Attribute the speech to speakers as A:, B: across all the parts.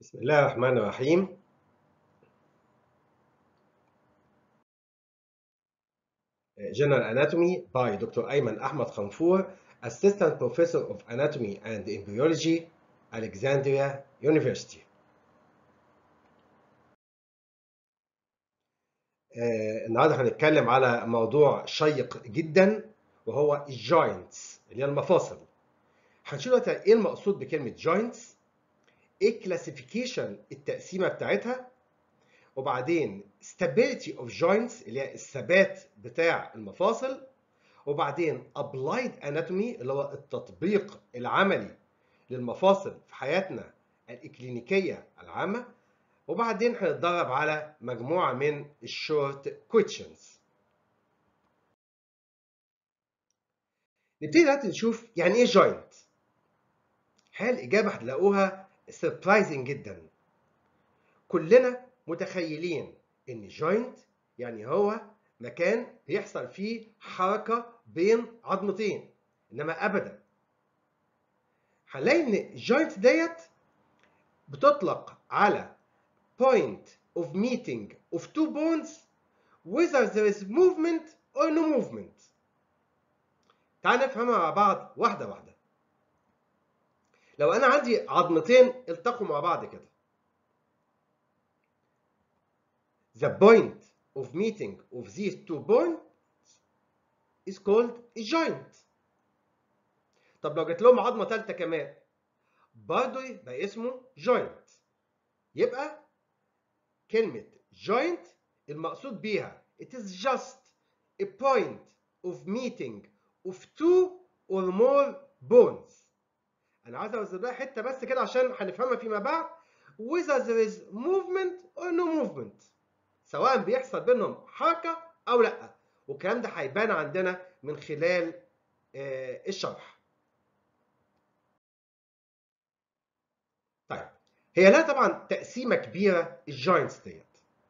A: بسم الله الرحمن الرحيم General Anatomy by Dr. Ayman Ahmad Khanfour, Assistant Professor of Anatomy and Embryology, Alexandria University. آه، النهارده هنتكلم على موضوع شيق جدا وهو الجوينتس اللي هي المفاصل. هنشوف دلوقتي ايه المقصود بكلمه جوينتس ايه كلاسيفيكيشن التقسيمه بتاعتها وبعدين stability of joints اللي هي الثبات بتاع المفاصل وبعدين applied anatomy اللي هو التطبيق العملي للمفاصل في حياتنا الإكلينيكية العامة وبعدين هنتدرب على مجموعة من الشورت questions نبتدي دلوقتي نشوف يعني ايه جوينت الحقيقة الإجابة هتلاقوها سربرايزنج جدا كلنا متخيلين ان جوينت يعني هو مكان بيحصل فيه حركة بين عظمتين انما ابدا هنلاقي ان الجوينت ديت بتطلق على point of meeting of two bones whether there is movement or no movement تعال نفهمها مع بعض واحدة واحدة لو انا عندي عظمتين التقوا مع بعض كده the point of meeting of these two bones is called a joint طب لو جت لهم عظمه ثالثه كمان برضه يبقى اسمه joint يبقى كلمه joint المقصود بيها it is just a point of meeting of two or more bones انا عايز اوزن لها حته بس كده عشان هنفهمها فيما بعد whether there is movement or no movement سواء بيحصل بينهم حركه او لا والكلام ده هيبان عندنا من خلال آه الشرح طيب هي لها طبعا تقسيمه كبيره الجوينتس ديت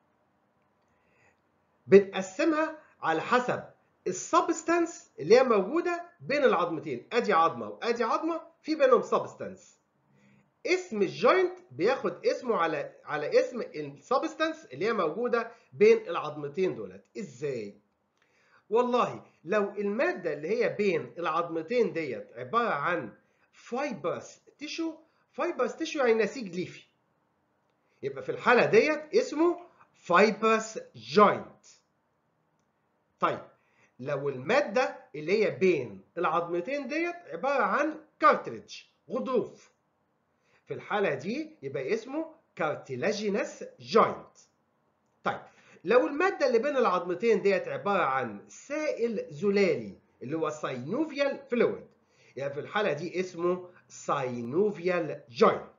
A: بنقسمها على حسب السبستانس اللي هي موجوده بين العظمتين ادي عظمه وادي عظمه في بينهم سبستانس اسم الجوينت بياخد اسمه على على اسم السبستانس اللي هي موجوده بين العظمتين دولت ازاي والله لو الماده اللي هي بين العظمتين ديت عباره عن فايبرس تيشو فايبرس تيشو يعني نسيج ليفي يبقى في الحاله ديت اسمه فايبرس جوينت طيب لو الماده اللي هي بين العظمتين ديت عباره عن كارتريدج غضروف في الحالة دي يبقى اسمه كارتلاجينس جوينت. طيب لو المادة اللي بين العظمتين ديت عبارة عن سائل زلالي اللي هو ساينوفيال فلويد يعني في الحالة دي اسمه ساينوفيال جوينت.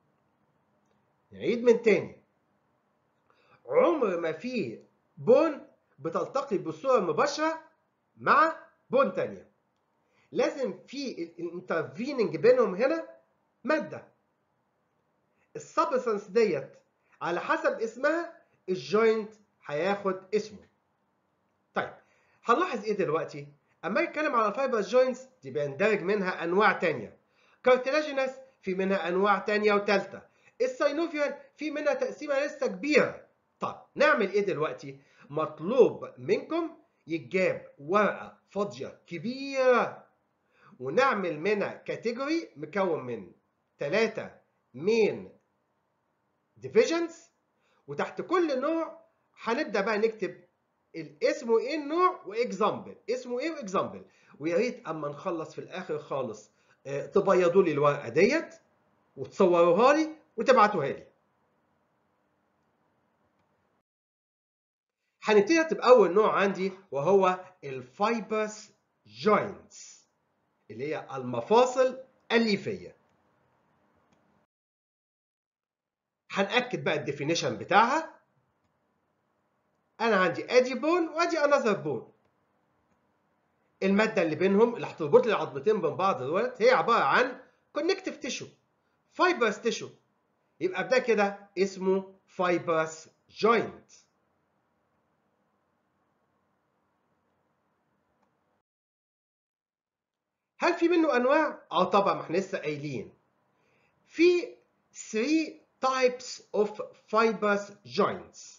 A: نعيد من تاني عمر ما في بون بتلتقي بصورة مباشرة مع بون تانية. لازم في الانترفيننج بينهم هنا ماده السبستانس ديت على حسب اسمها الجوينت هياخد اسمه. طيب هنلاحظ ايه دلوقتي؟ اما يتكلم على الفايبر جوينتس دي بيندرج منها انواع تانية. كارتلاجينس في منها انواع تانية وتالتة. الساينوفيال في منها تقسيمة لسه كبيرة. طب نعمل ايه دلوقتي؟ مطلوب منكم يتجاب ورقة فاضية كبيرة ونعمل منها كاتيجوري مكون من ثلاثة مين divisions وتحت كل نوع هنبدا بقى نكتب الاسم ايه النوع واكزامبل اسمه ايه واكزامبل ويا ريت اما نخلص في الاخر خالص اه تبيضوا لي الورقه ديت وتصوروها لي وتبعتوها لي هنبتدي باول نوع عندي وهو الفايبرس جوينتس اللي هي المفاصل الليفيه هنأكد بقى الديفينيشن بتاعها انا عندي ادي بون وادي انذر بون الماده اللي بينهم اللي هتربط لي العظمتين بين بعض دولت هي عباره عن كونكتيف تيشو فايبرس تيشو يبقى ده كده اسمه فايبرس جوينت هل في منه انواع اه طبعا ما احنا لسه قايلين في 3 types of fibrous joints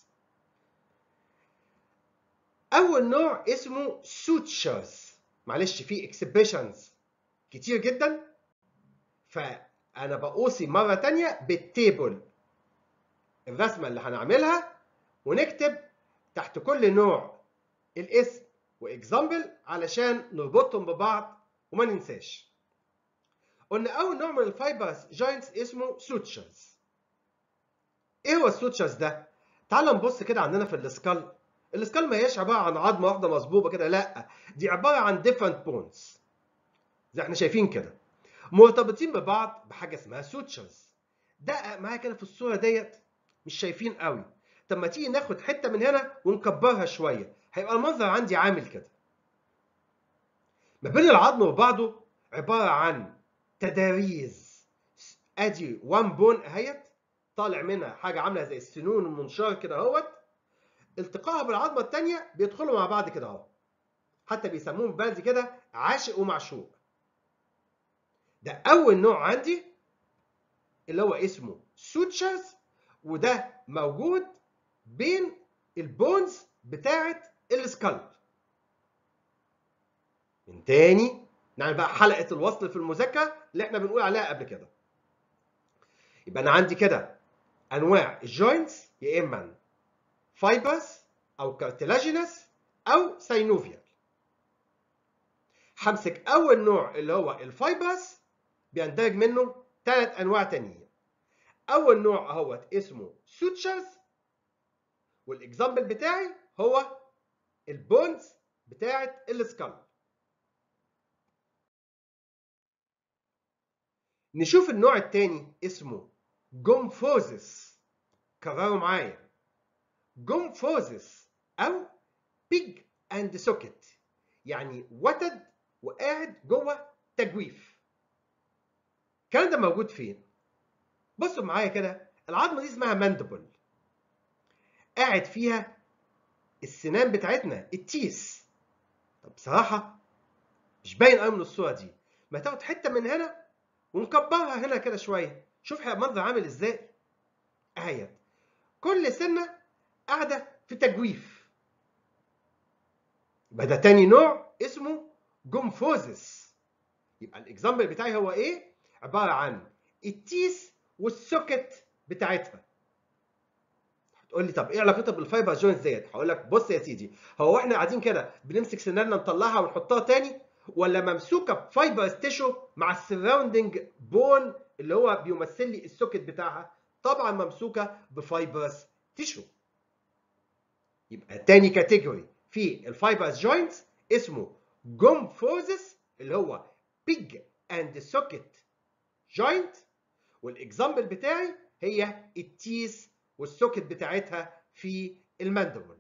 A: اول نوع اسمه sutures معلش في exhibitions كتير جدا فانا بقوصي مره تانية بالتيبل الرسمه اللي هنعملها ونكتب تحت كل نوع الاسم واكزامبل علشان نربطهم ببعض وما ننساش قلنا اول نوع من الفايبرز جوينتس اسمه سوتشرز ايه هو السوتشرز ده تعال نبص كده عندنا في السكال السكال ما هياش عباره عن عظمه واحده مصبوبه كده لا دي عباره عن ديفرنت بونز زي احنا شايفين كده مرتبطين ببعض بحاجه اسمها سوتشرز دقق معايا كده في الصوره ديت مش شايفين قوي طب ما تيجي ناخد حته من هنا ونكبرها شويه هيبقى المنظر عندي عامل كده ما بين العظم وبعضه عباره عن تداريز ادي وان بون اهيت طالع منها حاجه عامله زي السنون المنشار كده اهوت التقائها بالعظمه الثانيه بيدخلوا مع بعض كده اهو حتى بيسموهم بالبلدي كده عاشق ومعشوق ده اول نوع عندي اللي هو اسمه سوتشرز وده موجود بين البونز بتاعه السكالب من تاني نعمل بقى حلقه الوصل في المذاكره اللي احنا بنقول عليها قبل كده يبقى انا عندي كده انواع الجوينتس يا اما فايبرز او كارتلاجينس او ساينوفيال همسك اول نوع اللي هو الفايبرز بيندرج منه ثلاث انواع تانيين اول نوع اهوت اسمه سوتشرز والاكزامبل بتاعي هو البونز بتاعه السكالب نشوف النوع الثاني اسمه جومفوزس كرروا معايا جومفوزس او بيج اند سوكت يعني وتد وقاعد جوه تجويف الكلام ده موجود فين بصوا معايا كده العظمه دي اسمها ماندبل قاعد فيها السنان بتاعتنا التيس طب بصراحه مش باين قوي من الصوره دي ما تاخد حته من هنا ونكبرها هنا كده شويه شوف المنظر عامل ازاي اهيت كل سنه قاعده في تجويف يبقى ده تاني نوع اسمه جومفوزس يبقى الاكزامبل بتاعي هو ايه عباره عن التيس والسوكت بتاعتها هتقول لي طب ايه علاقتها بالفايبر جوينتس ديت هقول لك بص يا سيدي هو احنا قاعدين كده بنمسك سناننا نطلعها ونحطها تاني ولا ممسوكه بفايبر تيشو مع السراوندنج بون اللي هو بيمثل لي السوكت بتاعها طبعا ممسوكه بفايبرز تيشو يبقى تاني كاتيجوري في الفايبرز جوينتس اسمه جومفوزس اللي هو بيج اند سوكت جوينت والاكزامبل بتاعي هي التيس والسوكت بتاعتها في الماندبل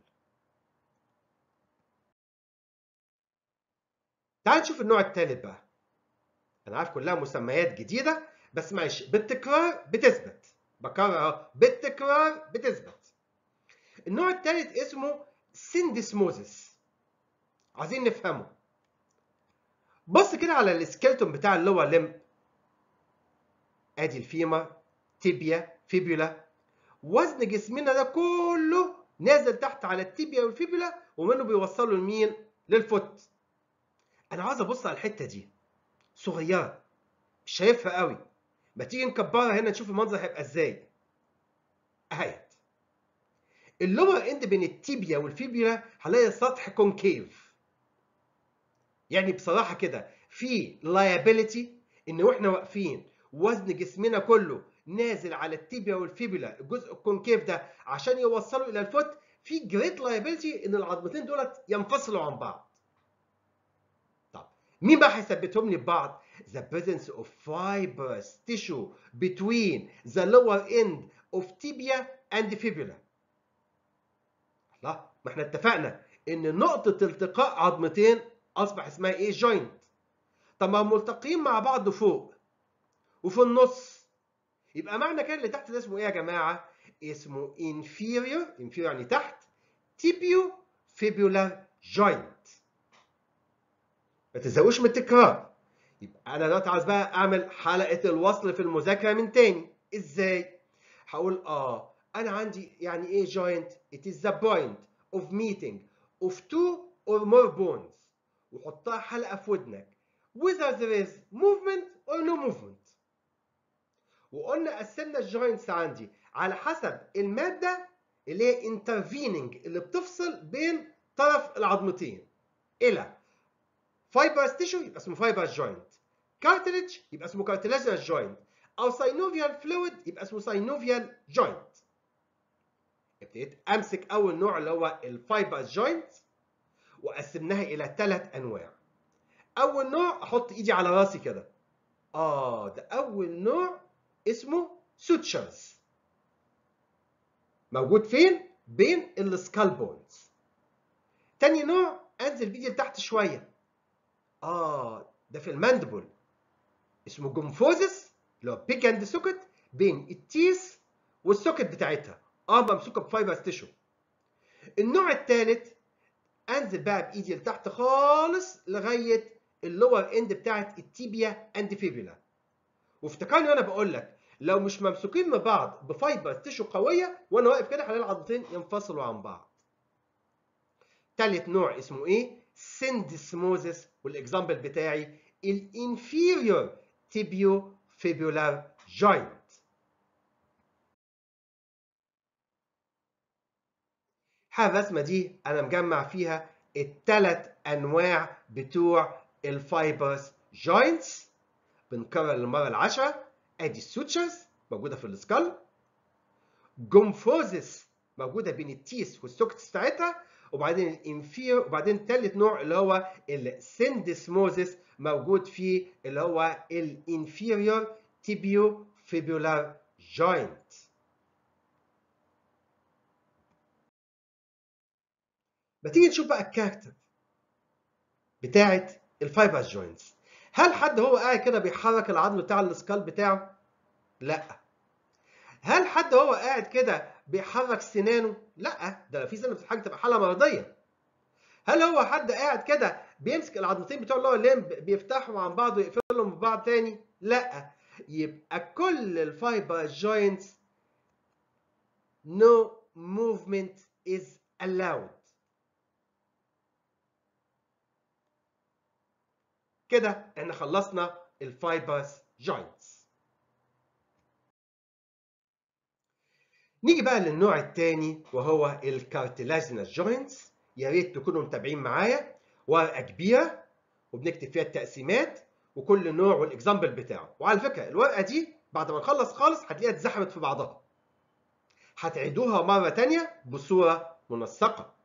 A: تعال نشوف النوع الثالث بقى انا عارف كلها مسميات جديده بس معلش بالتكرار بتثبت بكرر بالتكرار بتثبت النوع الثالث اسمه سيندسموزس عايزين نفهمه بص كده على السكيلتون بتاع اللور لمب ادي الفيمر تيبيا فيبولا وزن جسمنا ده كله نازل تحت على التيبيا والفيبولا ومنه بيوصلوا لمين للفوت انا عاوز ابص على الحته دي صغيره مش شايفها قوي ما تيجي نكبرها هنا نشوف المنظر هيبقى ازاي اهيت اللور اند بين التيبيا والفيبولا هلاقي سطح كونكيف يعني بصراحه كده في لايبيليتي ان واحنا واقفين وزن جسمنا كله نازل على التيبيا والفيبولا الجزء الكونكيف ده عشان يوصلوا الى الفوت في جريت لايبيلتي ان العظمتين دولت ينفصلوا عن بعض طب مين بقى هيثبتهم لي ببعض the presence of fibrous tissue between the lower end of tibia and fibula الله ما احنا اتفقنا ان نقطة التقاء عظمتين اصبح اسمها ايه جوينت طب ما هم ملتقيين مع بعض فوق وفي النص يبقى معنى كده اللي تحت ده اسمه ايه يا جماعه اسمه inferior inferior يعني تحت tibio fibular joint ما تزهقوش من التكرار يبقى انا دلوقتي عايز بقى اعمل حلقه الوصل في المذاكره من تاني ازاي هقول اه انا عندي يعني ايه joint it is the point of meeting of two or more bones وحطها حلقه في ودنك whether there is movement or no movement وقلنا قسمنا الجوينتس عندي على حسب الماده اللي هي intervening اللي بتفصل بين طرف العظمتين الى fibrous tissue يبقى اسمه fibrous joint cartilage يبقى اسمه cartilaginous joint او synovial fluid يبقى اسمه synovial joint ابتديت امسك اول نوع اللي هو الفايبرز جوينت وقسمناها الى ثلاث انواع اول نوع احط ايدي على راسي كده اه ده اول نوع اسمه سوتشرز موجود فين بين السكال بونز تاني نوع انزل بايدي لتحت شويه اه ده في الماندبل اسمه جمفوزس اللي هو بيج اند سوكت بين التيس والسوكت بتاعتها اه ممسوكه بفايبرز تيشو النوع الثالث انزل بقى بايدي لتحت خالص لغايه اللور اند بتاعت التيبيا اند فيبولا وافتكرني وانا بقول لك لو مش ممسوكين من بعض بفايبرز تيشو قويه وانا واقف كده هلاقي العضلتين ينفصلوا عن بعض ثالث نوع اسمه ايه سندسموزس والاكزامبل بتاعي الانفيريور تيبيو فيبولار جوينت الرسمه دي انا مجمع فيها الثلاث انواع بتوع الفايبرز جوينتس بنكرر المره العاشره ادي السوتشرز موجوده في السكال جومفوزس موجوده بين التيس والسوكتس بتاعتها وبعدين الانفير وبعدين ثالث نوع اللي هو السندسموزس موجود فيه اللي هو الانفيريور تيبيو فيبولار جوينت ما تيجي نشوف بقى الكاركتر بتاعت الفايبرز جوينتس هل حد هو قاعد كده بيحرك العظم بتاع السكال بتاعه لا هل حد هو قاعد كده بيحرك سنانه لا ده لو في سنه بتتحرك تبقى حاله مرضيه هل هو حد قاعد كده بيمسك العظمتين بتوع اللي هو الليمب بيفتحهم عن بعض ويقفلهم في بعض تاني لا يبقى كل الفايبر جوينتس no movement is allowed كده احنا خلصنا الفايبرز جوينتس نيجي بقى للنوع الثاني وهو الكارتلاجينس جوينتس يا ريت تكونوا متابعين معايا ورقه كبيره وبنكتب فيها التقسيمات وكل نوع والاكزامبل بتاعه وعلى فكره الورقه دي بعد ما نخلص خالص هتلاقيها اتزحمت في بعضها هتعيدوها مره ثانيه بصوره منسقه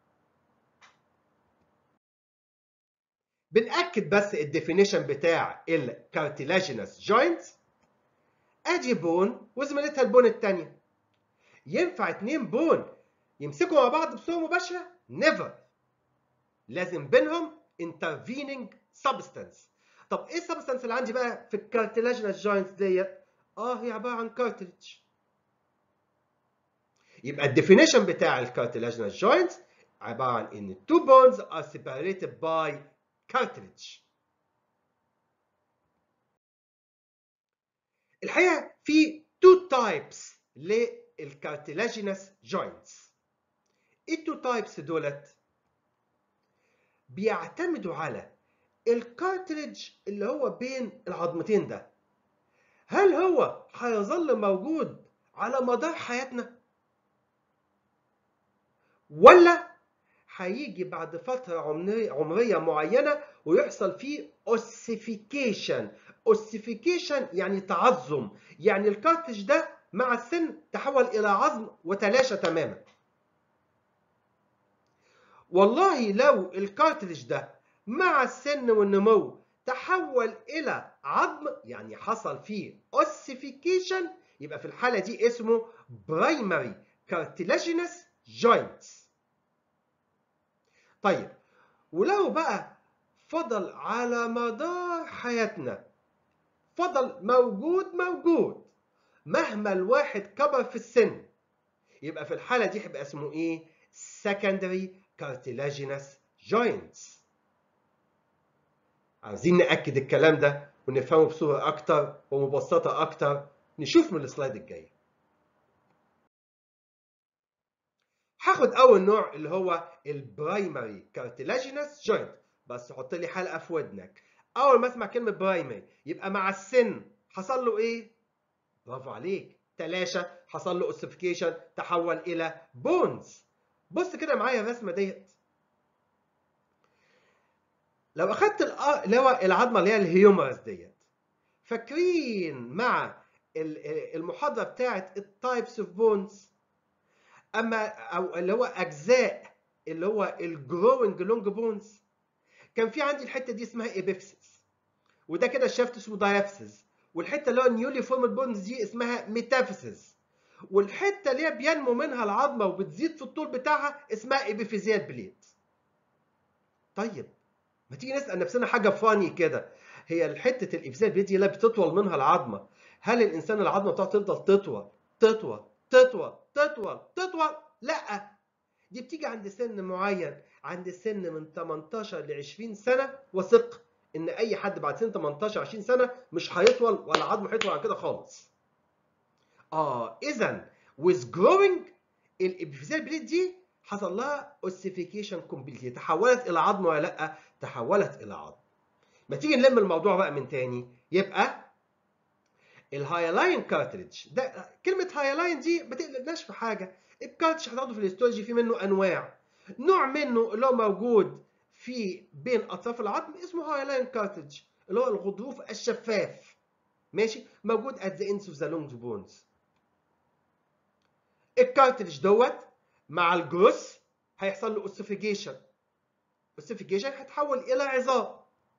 A: بنأكد بس الديفينيشن بتاع الكارتلاجينس جوينت ادي بون وزميلتها البون الثانيه ينفع اتنين بون يمسكوا مع بعض بصوره مباشره نيفر لازم بينهم intervening substance طب ايه السبستانس اللي عندي بقى في الكارتلاجينس جوينتس ديت اه هي عباره عن كارتلج يبقى الديفينيشن بتاع الكارتلاجينس جوينتس عباره عن ان two bones are separated by cartilage الحقيقه في two types للكارتلاجينس جوينتس ايه التو تايبس دولت بيعتمدوا على الكارتلج اللي هو بين العظمتين ده هل هو هيظل موجود على مدار حياتنا ولا هيجي بعد فترة عمرية معينة ويحصل فيه اوسيفيكيشن اوسيفيكيشن يعني تعظم يعني الكارتج ده مع السن تحول إلى عظم وتلاشى تماما والله لو الكارتلج ده مع السن والنمو تحول إلى عظم يعني حصل فيه اوسيفيكيشن يبقى في الحالة دي اسمه برايمري كارتلاجينس جوينتس طيب ولو بقى فضل على مدار حياتنا فضل موجود موجود مهما الواحد كبر في السن يبقى في الحالة دي هيبقى اسمه ايه؟ secondary cartilaginous joints عايزين نأكد الكلام ده ونفهمه بصورة أكتر ومبسطة أكتر نشوف من السلايد الجاي هاخد اول نوع اللي هو البرايمري كارتلاجينس جوينت بس حط لي حلقه في ودنك اول ما اسمع كلمه برايمري يبقى مع السن حصل له ايه برافو عليك تلاشى حصل له اوسيفيكيشن تحول الى بونز بص كده معايا الرسمه ديت لو اخدت اللي هو العظمه اللي هي الهيومرس ديت فاكرين مع المحاضره بتاعه التايبس اوف بونز اما او اللي هو اجزاء اللي هو الجروينج لونج بونز كان في عندي الحته دي اسمها ايبيفسس وده كده الشافت اسمه دايفسس والحته اللي هو النيولي فورمد بونز دي اسمها ميتافيسس والحته اللي هي بينمو منها العظمه وبتزيد في الطول بتاعها اسمها ايبيفيزيال بليت طيب ما تيجي نسال نفسنا حاجه فاني كده هي الحته الابزال بليت دي اللي بتطول منها العظمه هل الانسان العظمه بتاعته تفضل تطول تطول تطول تطول تطول لا دي بتيجي عند سن معين عند سن من 18 ل 20 سنه وثق ان اي حد بعد سن 18 20 سنه مش هيطول ولا عظمه هيطول عن كده خالص اه اذا with growing الابيفيزيال بليت دي حصل لها اوسيفيكيشن كومبليتلي تحولت الى عظم ولا لا تحولت الى عظم ما تيجي نلم الموضوع بقى من تاني يبقى الهايلاين كارتريدج ده كلمه هايلاين دي ما تقلقناش في حاجه الكارتريدج هتاخده في الاستولوجي في منه انواع نوع منه اللي هو موجود في بين اطراف العظم اسمه هايلاين كارتريدج اللي هو الغضروف الشفاف ماشي موجود at the ends of the long bones الكارتريدج دوت مع الجروس هيحصل له اوسيفيكيشن اوسيفيكيشن هتحول الى عظام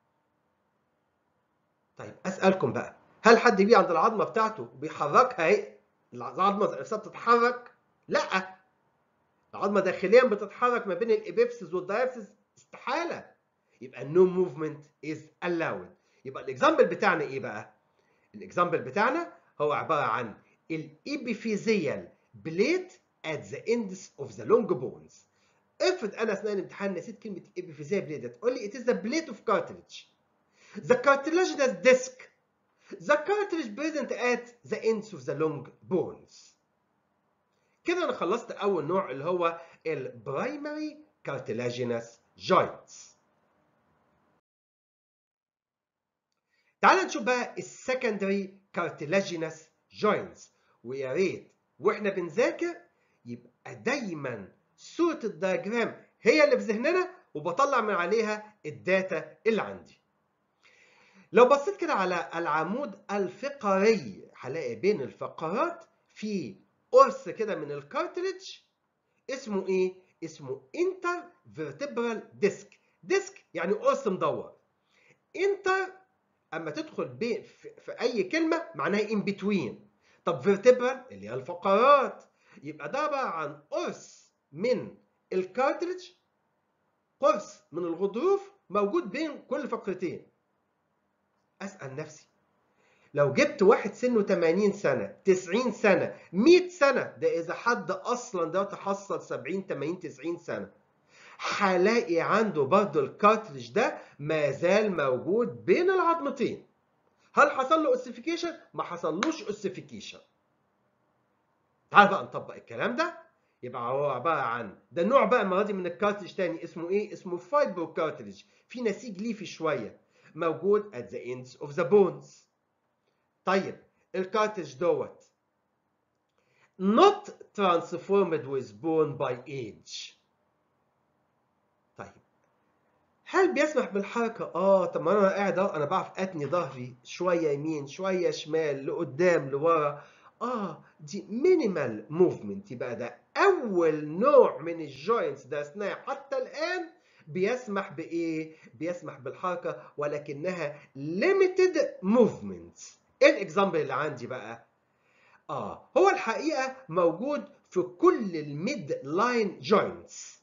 A: طيب اسالكم بقى هل حد بيجي عند العظمه بتاعته بيحركها اهي العظمه نفسها بتتحرك لا العظمه داخليا بتتحرك ما بين الابيبسس والدايبسس استحاله يبقى no movement is allowed يبقى الاكزامبل بتاعنا ايه بقى الاكزامبل بتاعنا هو عباره عن الابيفيزيال بليت at the ends of the long bones افرض انا اثناء الامتحان نسيت كلمه ابيفيزيال بليت تقول لي it is the plate of cartilage the cartilaginous disc the cartilage present at the ends of the long bones كده انا خلصت اول نوع اللي هو البرايمري cartilaginous joints تعال نشوف بقى السكندري cartilaginous joints ويا ريت واحنا بنذاكر يبقى دايما صورة الدياجرام هي اللي في ذهننا وبطلع من عليها الداتا اللي عندي لو بصيت كده على العمود الفقري هلاقي بين الفقرات في قرص كده من الكارتريدج اسمه ايه؟ اسمه انتر فيرتبرال ديسك ديسك يعني قرص مدور انتر اما تدخل بين في اي كلمه معناها ان بتوين طب فيرتبرال اللي هي الفقرات يبقى ده عباره عن قرص من الكارتريدج قرص من الغضروف موجود بين كل فقرتين اسال نفسي لو جبت واحد سنه 80 سنه 90 سنه 100 سنه ده اذا حد اصلا ده تحصل 70 80 90 سنه هلاقي عنده برضه الكارتريدج ده ما زال موجود بين العظمتين هل حصل له اوسيفيكيشن ما حصلوش اوسيفيكيشن تعال بقى نطبق الكلام ده يبقى هو عباره عن ده نوع بقى المره دي من الكارتريدج تاني اسمه ايه اسمه فايبرو كارتريدج في نسيج ليفي شويه موجود at the ends of the bones طيب الكارتريدج دوت not transformed with bone by age طيب هل بيسمح بالحركة؟ اه طب ما انا قاعد اهو انا بعرف اتني ظهري شوية يمين شوية شمال لقدام لورا اه دي مينيمال موفمنت يبقى ده اول نوع من الجوينتس درسناه حتى الان بيسمح بايه؟ بيسمح بالحركة ولكنها limited movements ايه الاكزامبل اللي عندي بقى؟ اه هو الحقيقة موجود في كل الميد لاين جوينتس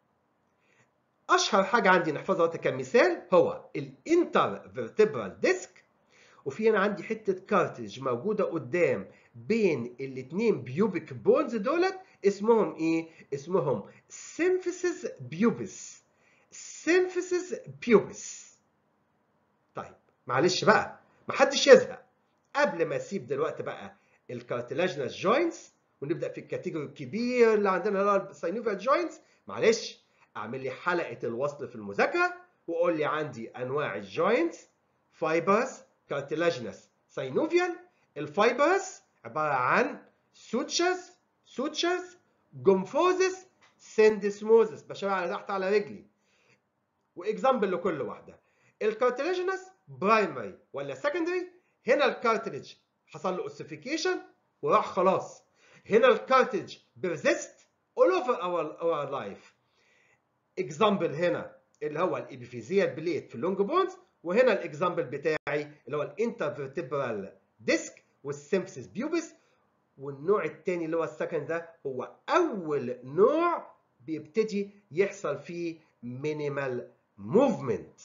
A: اشهر حاجه عندي نحفظها كمثال هو الانتر فيرتبرال ديسك وفي هنا عندي حته كارتج موجوده قدام بين الاثنين بيوبيك بونز دولت اسمهم ايه اسمهم سيمفيسيس بيوبس سيمفيسيس بيوبس طيب معلش بقى محدش يزهق قبل ما اسيب دلوقتي بقى الكارتلاجنس جوينتس ونبدا في الكاتيجوري الكبير اللي عندنا اللي هو الساينوفيال جوينتس معلش اعمل لي حلقه الوصل في المذاكره وقول لي عندي انواع الجوينتس فايبرس كارتلاجينس ساينوفيال الفايبرس عباره عن سوتشرز سوتشرز جومفوزس سندسموزس بشاور على تحت على رجلي واكزامبل لكل واحده الكارتلاجينس برايمري ولا سكندري هنا الكارتريج حصل له اوسيفيكيشن وراح خلاص هنا الكارتريج بيرزيست all over our, our life اكزامبل هنا اللي هو الابيفيزيال بليت في اللونج بونز وهنا الاكزامبل بتاعي اللي هو الانترفيرتبرال ديسك والسيمفيسيس بيوبس والنوع الثاني اللي هو السكند ده هو اول نوع بيبتدي يحصل فيه مينيمال موفمنت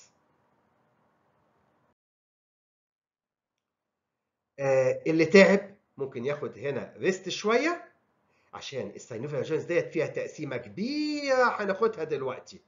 A: آه اللي تعب ممكن ياخد هنا ريست شويه عشان الساينوفيال جوينتس ديت فيها تقسيمه كبيره هناخدها دلوقتي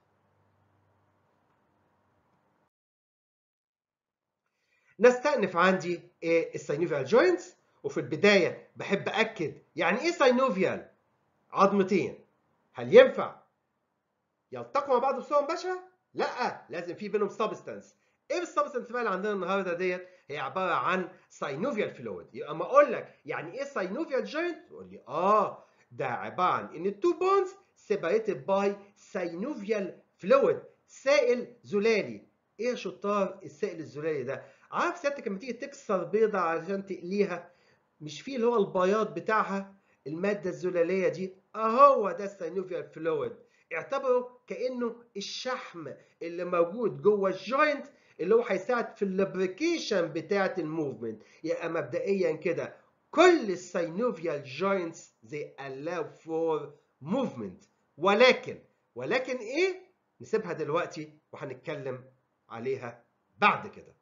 A: نستأنف عندي ايه الساينوفيال جوينتس وفي البدايه بحب اكد يعني ايه ساينوفيال عظمتين هل ينفع يلتقوا مع بعض بصوره مباشره لا لازم في بينهم سبستانس ايه السبستانس بقى اللي عندنا النهارده ديت هي عباره عن ساينوفيال فلويد يبقى اما اقول لك يعني ايه ساينوفيال جوينت تقول لي اه ده عباره عن ان التو بونز سيبريتد باي ساينوفيال فلويد سائل زلالي ايه يا شطار السائل الزلالي ده عارف سيادتك لما تيجي تكسر بيضه عشان تقليها مش فيه اللي هو البياض بتاعها الماده الزلاليه دي اهو ده الساينوفيال فلويد اعتبره كانه الشحم اللي موجود جوه الجوينت اللي هو هيساعد في اللبريكيشن بتاعه الموفمنت يبقى مبدئيا كده كل الساينوفيال جوينتس they allow for movement ولكن ولكن ايه نسيبها دلوقتي وهنتكلم عليها بعد كده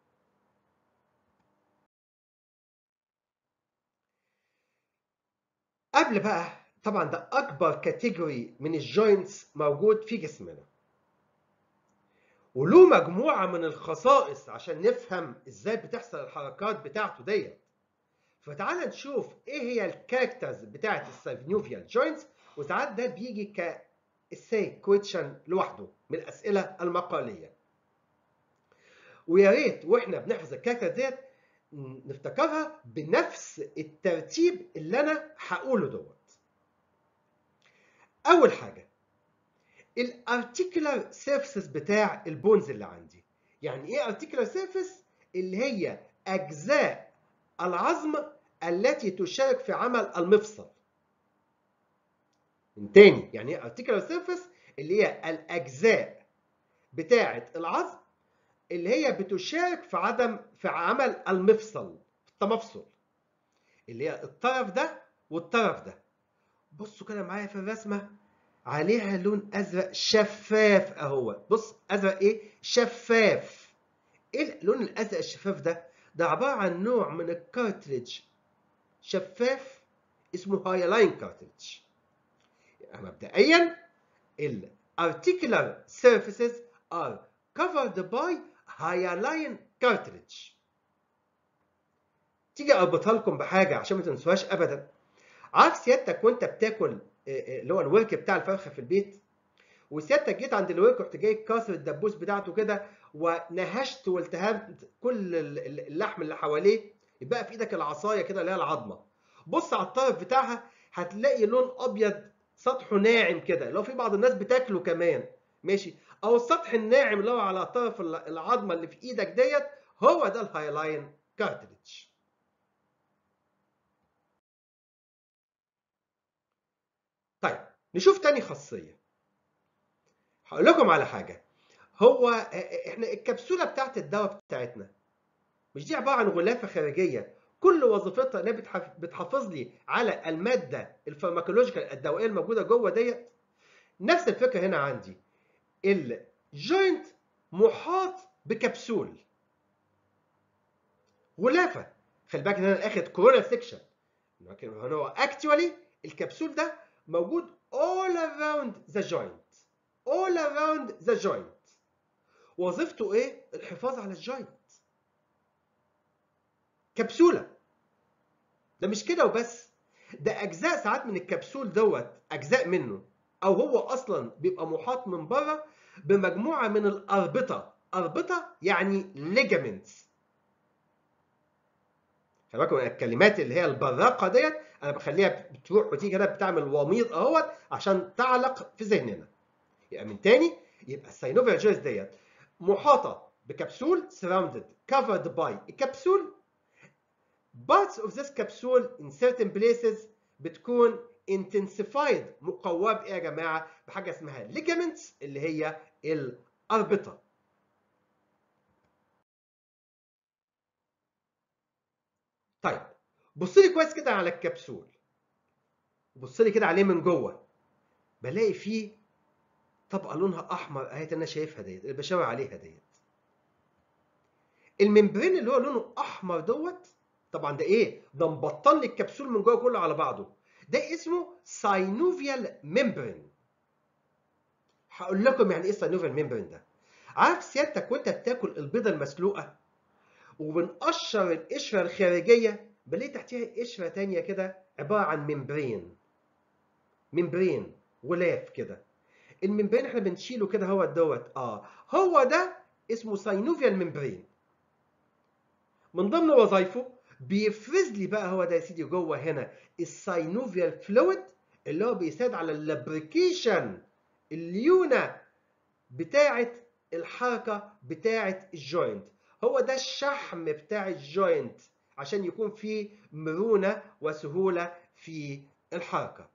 A: قبل بقى طبعا ده اكبر كاتيجوري من الجوينتس موجود في جسمنا وله مجموعه من الخصائص عشان نفهم ازاي بتحصل الحركات بتاعته ديت فتعال نشوف ايه هي الكاركترز بتاعت الساينوفيال جوينتس وساعات ده بيجي ك السي كويتشن لوحده من الاسئله المقاليه ويا ريت واحنا بنحفظ الكاركتر ديت نفتكرها بنفس الترتيب اللي انا هقوله دوت اول حاجه الارتيكولار سيرفيسز بتاع البونز اللي عندي يعني ايه ارتيكولار سيرفيس اللي هي اجزاء العظم التي تشارك في عمل المفصل من تاني يعني ايه ارتيكولار سيرفيس اللي هي الاجزاء بتاعه العظم اللي هي بتشارك في عدم في عمل المفصل التمفصل اللي هي الطرف ده والطرف ده بصوا كده معايا في الرسمه عليها لون ازرق شفاف اهو بص ازرق ايه شفاف ايه اللون الازرق الشفاف ده ده عباره عن نوع من الكارتريج شفاف اسمه هايلاين كارتريج يعني مبدئيا الارتيكولار surfaces are covered by hyaline cartilage تيجي اربطها لكم بحاجه عشان ما تنسوهاش ابدا عارف سيادتك وانت بتاكل اللي هو الورك بتاع الفرخه في البيت وسيادتك جيت عند الورك رحت جاي كاسر الدبوس بتاعته كده ونهشت والتهمت كل اللحم اللي حواليه يبقى في ايدك العصايه كده اللي هي العظمه بص على الطرف بتاعها هتلاقي لون ابيض سطحه ناعم كده اللي هو في بعض الناس بتاكله كمان ماشي او السطح الناعم اللي هو على طرف العظمه اللي في ايدك ديت هو ده الهايلاين كارتريدج طيب نشوف تاني خاصيه هقول لكم على حاجه هو احنا الكبسوله بتاعت الدواء بتاعتنا مش دي عباره عن غلافه خارجيه كل وظيفتها انها بتحافظ لي على الماده الفارماكولوجيكال الدوائيه الموجوده جوه ديت نفس الفكره هنا عندي الجوينت محاط بكبسول غلافه خلي بالك ان انا اخد كورونا سيكشن لكن هو اكشوالي الكبسول ده موجود all around the joint all around the joint وظيفته ايه الحفاظ على الجوينت كبسوله ده مش كده وبس ده اجزاء ساعات من الكبسول دوت اجزاء منه او هو اصلا بيبقى محاط من بره بمجموعه من الاربطه اربطه يعني ليجامنتس خلي بالكم الكلمات اللي هي البراقه ديت انا بخليها بتروح وتيجي كده بتعمل وميض اهوت عشان تعلق في ذهننا يبقى من تاني يبقى الساينوفيال جويس ديت محاطه بكبسول surrounded covered by الكبسول parts of this capsule in certain places بتكون intensified مقواه بايه يا جماعه بحاجه اسمها ligaments اللي هي الاربطه طيب بص لي كويس كده على الكبسول بص لي كده عليه من جوه بلاقي فيه طبقه لونها احمر اهي انا شايفها ديت اللي بشاور عليها ديت الممبرين اللي هو لونه احمر دوت طبعا ده ايه ده مبطن لي الكبسول من جوه كله على بعضه ده اسمه ساينوفيال ممبرين هقول لكم يعني ايه ساينوفيال ممبرين ده عارف سيادتك وانت بتاكل البيضه المسلوقه وبنقشر القشره الخارجيه بلاقي تحتها قشره تانية كده عباره عن ممبرين ممبرين غلاف كده الممبرين احنا بنشيله كده هو دوت اه هو ده اسمه ساينوفيال ممبرين من ضمن وظائفه بيفرز لي بقى هو ده يا سيدي جوه هنا الساينوفيال فلويد اللي هو بيساعد على اللابريكيشن الليونه بتاعه الحركه بتاعه الجوينت هو ده الشحم بتاع الجوينت عشان يكون فيه مرونه وسهوله في الحركه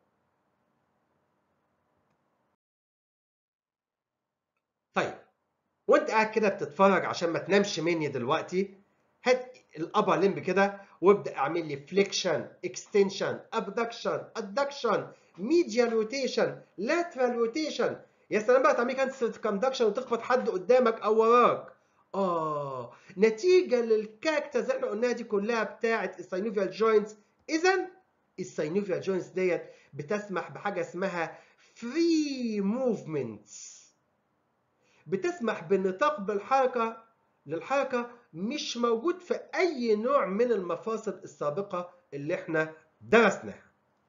A: طيب وانت قاعد كده بتتفرج عشان ما تنامش مني دلوقتي هات الابر لمب كده وابدا اعمل لي فليكشن اكستنشن ابدكشن ادكشن ميديال روتيشن لاترال روتيشن يا سلام بقى تعمل كانت سيركمدكشن وتخبط حد قدامك او وراك اه نتيجه للكاكتس اللي احنا قلناها دي كلها بتاعه الساينوفيال جوينتس اذا الساينوفيال جوينتس ديت بتسمح بحاجه اسمها فري موفمنتس بتسمح بالنطاق بالحركه للحركه مش موجود في اي نوع من المفاصل السابقه اللي احنا درسناها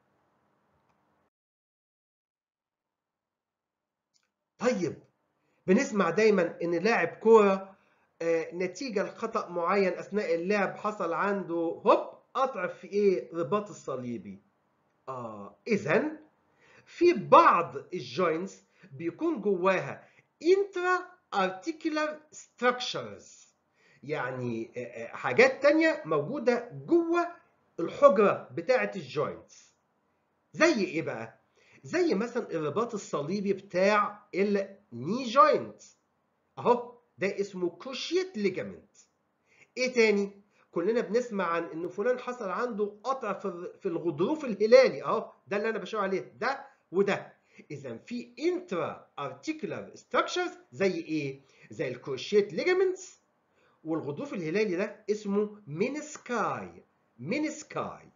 A: طيب بنسمع دايما ان لاعب كوره نتيجه لخطا معين اثناء اللعب حصل عنده هوب قطع في ايه رباط الصليبي اه اذا في بعض الجوينتس بيكون جواها intra articular structures يعني حاجات تانية موجودة جوه الحجرة بتاعة الجوينتس زي ايه بقى؟ زي مثلا الرباط الصليبي بتاع الني جوينت اهو ده اسمه كروشيت ليجامنت ايه تاني؟ كلنا بنسمع عن ان فلان حصل عنده قطع في الغضروف الهلالي اهو ده اللي انا بشاور عليه ده وده اذا في انترا ارتيكولار ستراكشرز زي ايه؟ زي الكروشيت ليجامنتس والغضروف الهلالي ده اسمه مينسكاي مينسكاي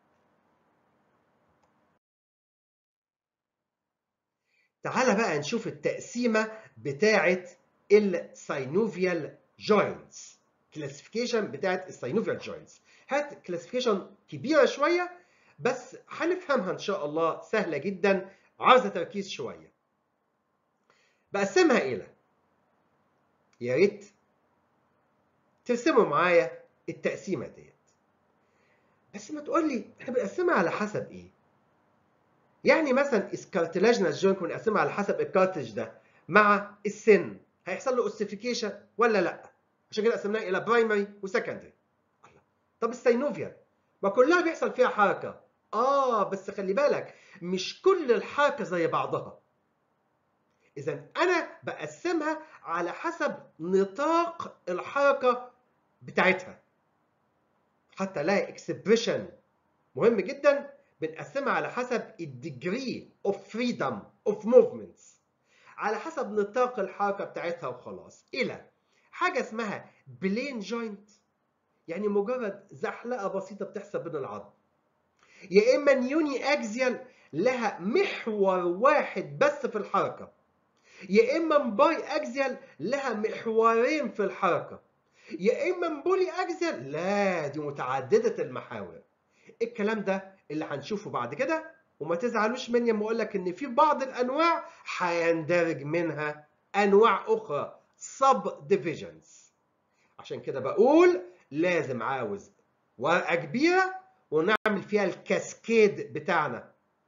A: تعال بقى نشوف التقسيمه بتاعه الساينوفيال جوينتس كلاسيفيكيشن بتاعه الساينوفيال جوينتس هات كلاسيفيكيشن كبيره شويه بس هنفهمها ان شاء الله سهله جدا عاوزه تركيز شويه بقسمها الى يا ريت ترسموا معايا التقسيمه ديت بس ما تقول لي احنا بنقسمها على حسب ايه يعني مثلا الكارتلاجنال جوينت بنقسمها على حسب الكارتج ده مع السن هيحصل له اوسيفيكيشن ولا لا عشان كده قسمناها الى برايمري وسكندري طب السينوفيال ما كلها بيحصل فيها حركه اه بس خلي بالك مش كل الحركه زي بعضها اذا انا بقسمها على حسب نطاق الحركه بتاعتها حتى لها اكسبريشن مهم جدا بنقسمها على حسب الديجري اوف فريدم اوف موفمنتس على حسب نطاق الحركه بتاعتها وخلاص الى حاجه اسمها بلين جوينت يعني مجرد زحلقه بسيطه بتحصل بين العظم يا اما نيوني اكزيال لها محور واحد بس في الحركه يا اما باي اكزيال لها محورين في الحركه يا اما بولي اكزيال لا دي متعدده المحاور الكلام ده اللي هنشوفه بعد كده وما تزعلوش مني لما اقول لك ان في بعض الانواع هيندرج منها انواع اخرى سب ديفيجنز عشان كده بقول لازم عاوز ورقه كبيره ونعمل فيها الكاسكيد بتاعنا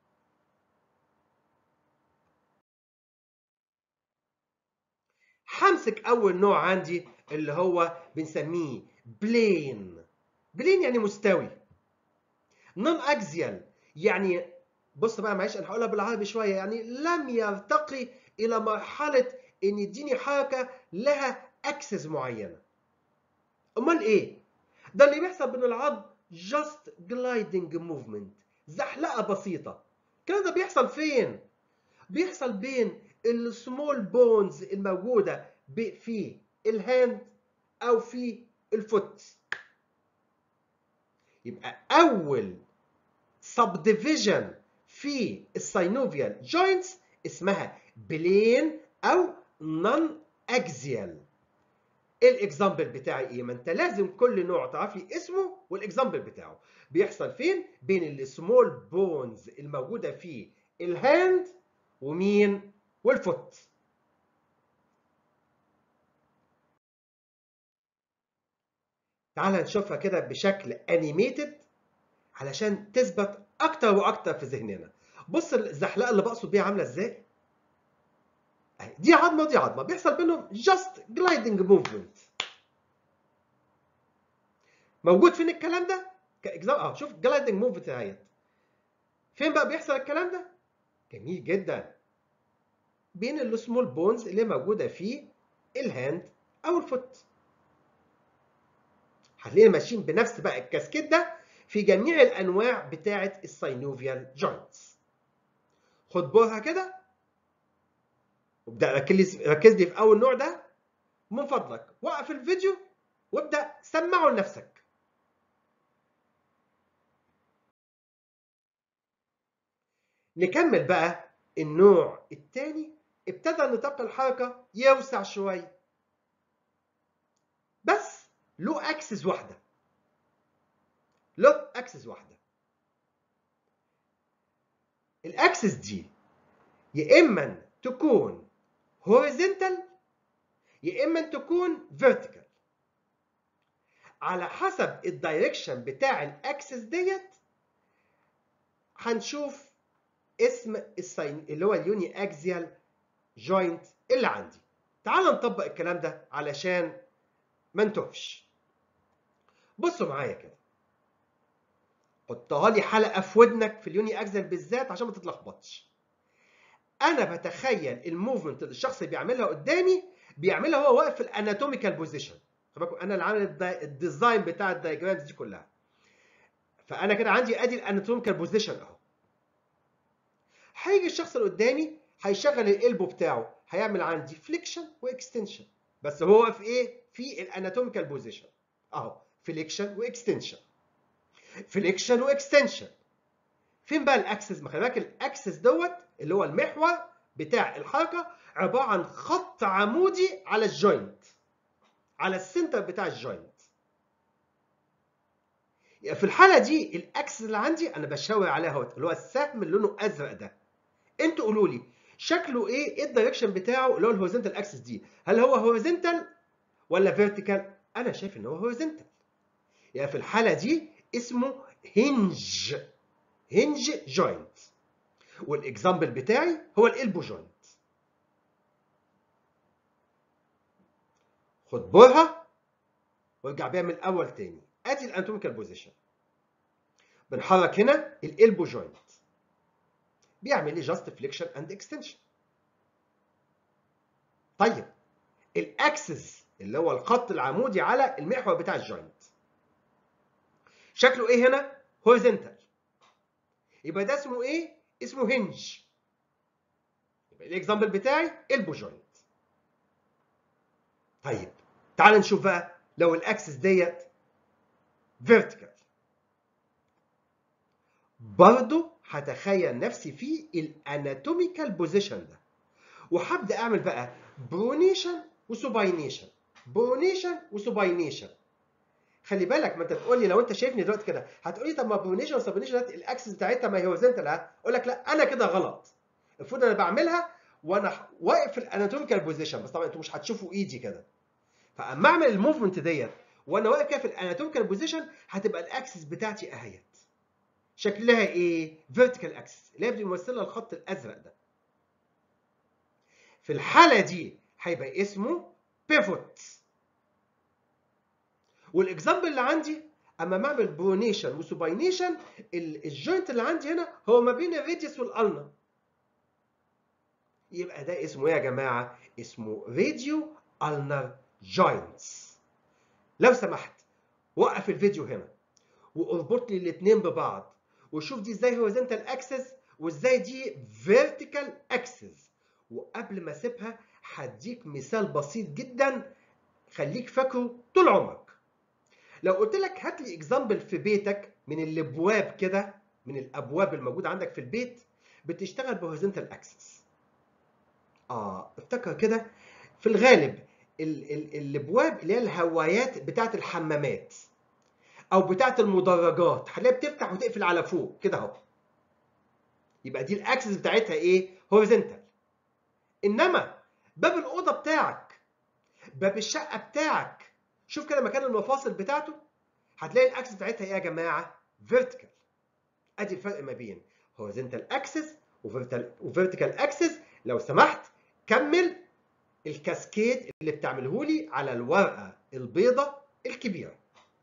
A: همسك اول نوع عندي اللي هو بنسميه بلين بلين يعني مستوي نون اكزيال يعني بص بقى معلش انا هقولها بالعربي شويه يعني لم يرتقي الى مرحله ان يديني حركه لها اكسس معينه امال ايه ده اللي بيحصل بين العظم just gliding movement زحلقه بسيطه الكلام ده بيحصل فين بيحصل بين السمول بونز الموجوده في الهاند او في الفوت يبقى اول subdivision في الساينوفيال جوينتس اسمها بلين او نون اكزيال الاكزامبل بتاعي ايه ما انت لازم كل نوع تعرف لي اسمه والاكزامبل بتاعه بيحصل فين بين السمول بونز الموجوده في الهاند ومين والفوت تعال نشوفها كده بشكل انيميتد علشان تثبت اكتر واكتر في ذهننا بص الزحلقه اللي بقصد بيها عامله ازاي دي عظمه ودي عظمه بيحصل بينهم جاست جلايدنج موفمنت موجود فين الكلام ده كاكزام اه شوف جلايدنج موفمنت اهيت فين بقى بيحصل الكلام ده جميل جدا بين السمول بونز اللي موجوده في الهاند او الفوت هتلاقينا ماشيين بنفس بقى الكاسكيد ده في جميع الانواع بتاعه الساينوفيال جوينتس خد بالها كده وابدا ركز ركز لي في اول نوع ده من فضلك وقف الفيديو وابدا سمعه لنفسك نكمل بقى النوع الثاني ابتدى نطاق الحركه يوسع شويه بس له اكسس واحده له اكسس واحده الاكسس دي يا اما تكون horizontal يا اما تكون vertical على حسب الدايركشن بتاع الاكسس ديت هنشوف اسم الساين اللي هو اليوني اكزيال جوينت اللي عندي تعال نطبق الكلام ده علشان ما نتوهش بصوا معايا كده حطها لي حلقه في ودنك في اليوني اكزيال بالذات عشان ما تتلخبطش انا بتخيل الموفمنت اللي الشخص بيعملها قدامي بيعملها هو واقف في الاناتوميكال بوزيشن بالكم انا اللي عامل الديزاين بتاع الدايجرامز دي كلها فانا كده عندي ادي الاناتوميكال بوزيشن اهو هيجي الشخص اللي قدامي هيشغل القلبه بتاعه هيعمل عندي فليكشن واكستنشن بس هو واقف ايه في الاناتوميكال بوزيشن اهو فليكشن واكستنشن فليكشن واكستنشن فين بقى الاكسس ما خلي بالك الاكسس دوت اللي هو المحور بتاع الحركه عباره عن خط عمودي على الجوينت على السنتر بتاع الجوينت في الحاله دي الاكسس اللي عندي انا بشاور عليها اهوت اللي هو السهم اللي لونه ازرق ده انتوا قولوا لي شكله ايه ايه الدايركشن بتاعه اللي هو الهوريزونتال اكسس دي هل هو هوريزونتال ولا فيرتيكال انا شايف ان هو هوريزونتال يعني في الحاله دي اسمه هنج هنج جوينت والاكزامبل بتاعي هو الالبو جوينت خد بالها وارجع بيها من الاول تاني ادي الاناتوميكال بوزيشن بنحرك هنا الالبو جوينت بيعمل لي جاست فليكشن اند اكستنشن طيب الاكسس اللي هو الخط العمودي على المحور بتاع الجوينت شكله ايه هنا هوريزونتال يبقى ده اسمه ايه اسمه هنج يبقى الاكزامبل بتاعي البو جوينت طيب تعال نشوف بقى لو الاكسس ديت فيرتيكال برضه هتخيل نفسي في الاناتوميكال بوزيشن ده وهبدا اعمل بقى برونيشن وسوباينيشن برونيشن وسوباينيشن خلي بالك ما انت تقول لي لو انت شايفني دلوقتي كده هتقول لي طب ما برونيشن وسبونيشن الاكسس بتاعتها ما هي هوريزونتال اقول لك لا انا كده غلط المفروض انا بعملها وانا واقف في الاناتوميكال بوزيشن بس طبعا انتوا مش هتشوفوا ايدي كده فاما اعمل الموفمنت ديت وانا واقف كده في الاناتوميكال بوزيشن هتبقى الاكسس بتاعتي اهيت شكلها ايه فيرتيكال اكسس اللي هي بتمثلها الخط الازرق ده في الحاله دي هيبقى اسمه بيفوت والاكزامبل اللي عندي اما ما اعمل برونيشن وسوباينيشن الجوينت اللي عندي هنا هو ما بين الراديوس والالنا يبقى ده اسمه ايه يا جماعه اسمه راديو النر جوينتس لو سمحت وقف الفيديو هنا واربط لي الاثنين ببعض وشوف دي ازاي هوريزونتال اكسس وازاي دي فيرتيكال اكسس وقبل ما اسيبها هديك مثال بسيط جدا خليك فاكره طول عمرك لو قلت لك هات لي اكزامبل في بيتك من الابواب كده من الابواب الموجوده عندك في البيت بتشتغل بهوريزونتال اكسس اه افتكر كده في الغالب ال ال الابواب اللي هي الهوايات بتاعه الحمامات او بتاعه المدرجات هتلاقيها بتفتح وتقفل على فوق كده اهو يبقى دي الاكسس بتاعتها ايه هوريزونتال انما باب الاوضه بتاعك باب الشقه بتاعك شوف كده مكان المفاصل بتاعته هتلاقي الاكسس بتاعتها ايه يا جماعه فيرتيكال ادي الفرق ما بين هوريزونتال اكسس وفيرتيكال اكسس لو سمحت كمل الكاسكيد اللي بتعمله لي على الورقه البيضه الكبيره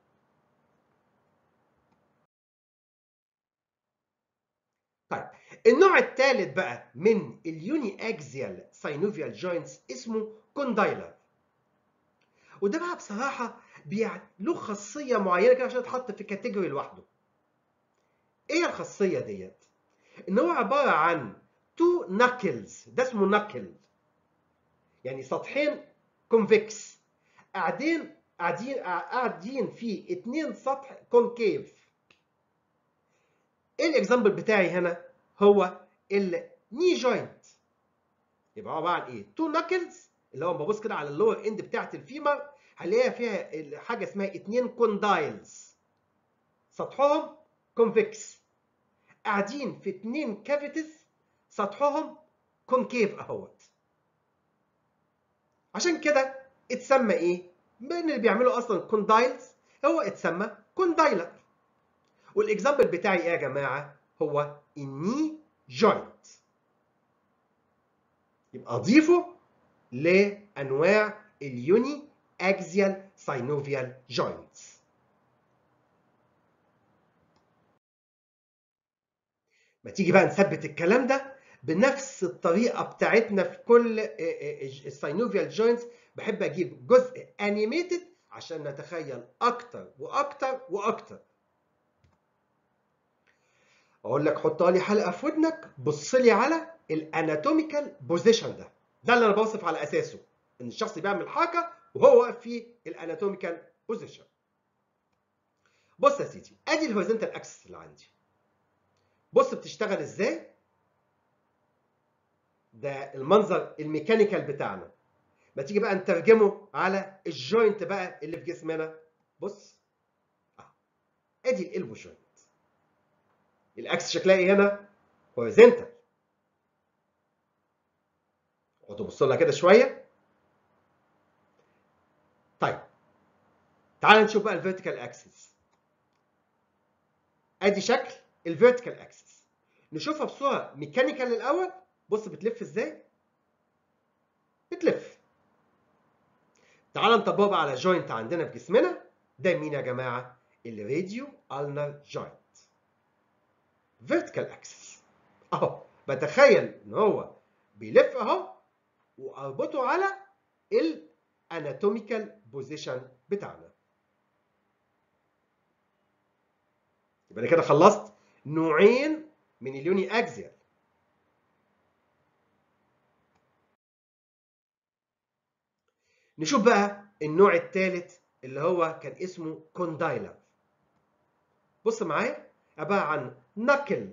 A: طيب النوع الثالث بقى من اليوني اكزيال ساينوفيال جوينتس اسمه كوندايلر وده بقى بصراحه له خاصيه معينه كده عشان تتحط في كاتيجوري لوحده ايه الخاصيه ديت ان هو عباره عن تو ناكلز ده اسمه ناكل يعني سطحين كونفكس قاعدين قاعدين قاعدين في اتنين سطح كونكيف ايه الاكزامبل بتاعي هنا هو الني جوينت يبقى عباره عن ايه تو ناكلز اللي هو ببص كده على اللور اند بتاعت الفيمر هلاقيها فيها حاجه اسمها اتنين كوندايلز سطحهم كونفكس قاعدين في اتنين كافيتيز سطحهم كونكيف اهوت عشان كده اتسمى ايه من اللي بيعملوا اصلا كوندايلز هو اتسمى كوندايلر والاكزامبل بتاعي ايه يا جماعه هو الني جوينت يبقى اضيفه لانواع اليوني اكزيال ساينوفيال جوينتس ما تيجي بقى نثبت الكلام ده بنفس الطريقه بتاعتنا في كل الساينوفيال جوينتس بحب اجيب جزء انيميتد عشان نتخيل اكتر واكتر واكتر اقول لك حطها لي حلقه في ودنك بص لي على الاناتوميكال بوزيشن ده ده اللي انا بوصف على اساسه ان الشخص بيعمل حركه وهو واقف في الاناتوميكال بوزيشن بص يا سيدي ادي الهوريزونتال اكسس اللي عندي بص بتشتغل ازاي ده المنظر الميكانيكال بتاعنا ما تيجي بقى نترجمه على الجوينت بقى اللي في جسمنا بص اه ادي الالبو جوينت الاكس شكلها ايه هنا هوريزونتال اقعدوا بصوا لها كده شويه طيب تعال نشوف بقى الفيرتيكال اكسس ادي شكل الفيرتيكال اكسس نشوفها بصوره ميكانيكال الاول بص بتلف ازاي بتلف تعال نطبقها بقى على جوينت عندنا في جسمنا ده مين يا جماعه الراديو النر جوينت فيرتيكال اكسس اهو بتخيل ان هو بيلف اهو واربطه على الاناتوميكال بوزيشن بتاعنا يبقى انا كده خلصت نوعين من اليوني اكزيال نشوف بقى النوع الثالث اللي هو كان اسمه كوندايلر بص معايا عباره عن نكل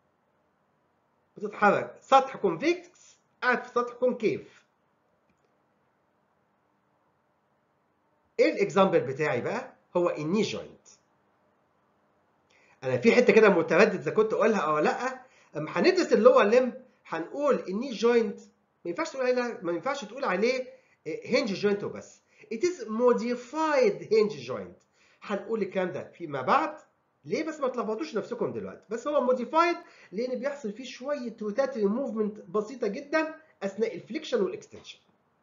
A: بتتحرك سطح كونفكس قاعد في سطح كونكيف ايه الاكزامبل بتاعي بقى هو الني جوينت انا في حته كده متردد اذا كنت اقولها او لا اما هندرس اللور لمب هنقول الني جوينت ما ينفعش تقول عليه ما ينفعش تقول عليه هنج جوينت وبس it is modified hinge joint هنقول الكلام ده فيما بعد ليه بس ما تلخبطوش نفسكم دلوقتي بس هو موديفايد لان بيحصل فيه شويه روتاتري موفمنت بسيطه جدا اثناء الفليكشن والاكستنشن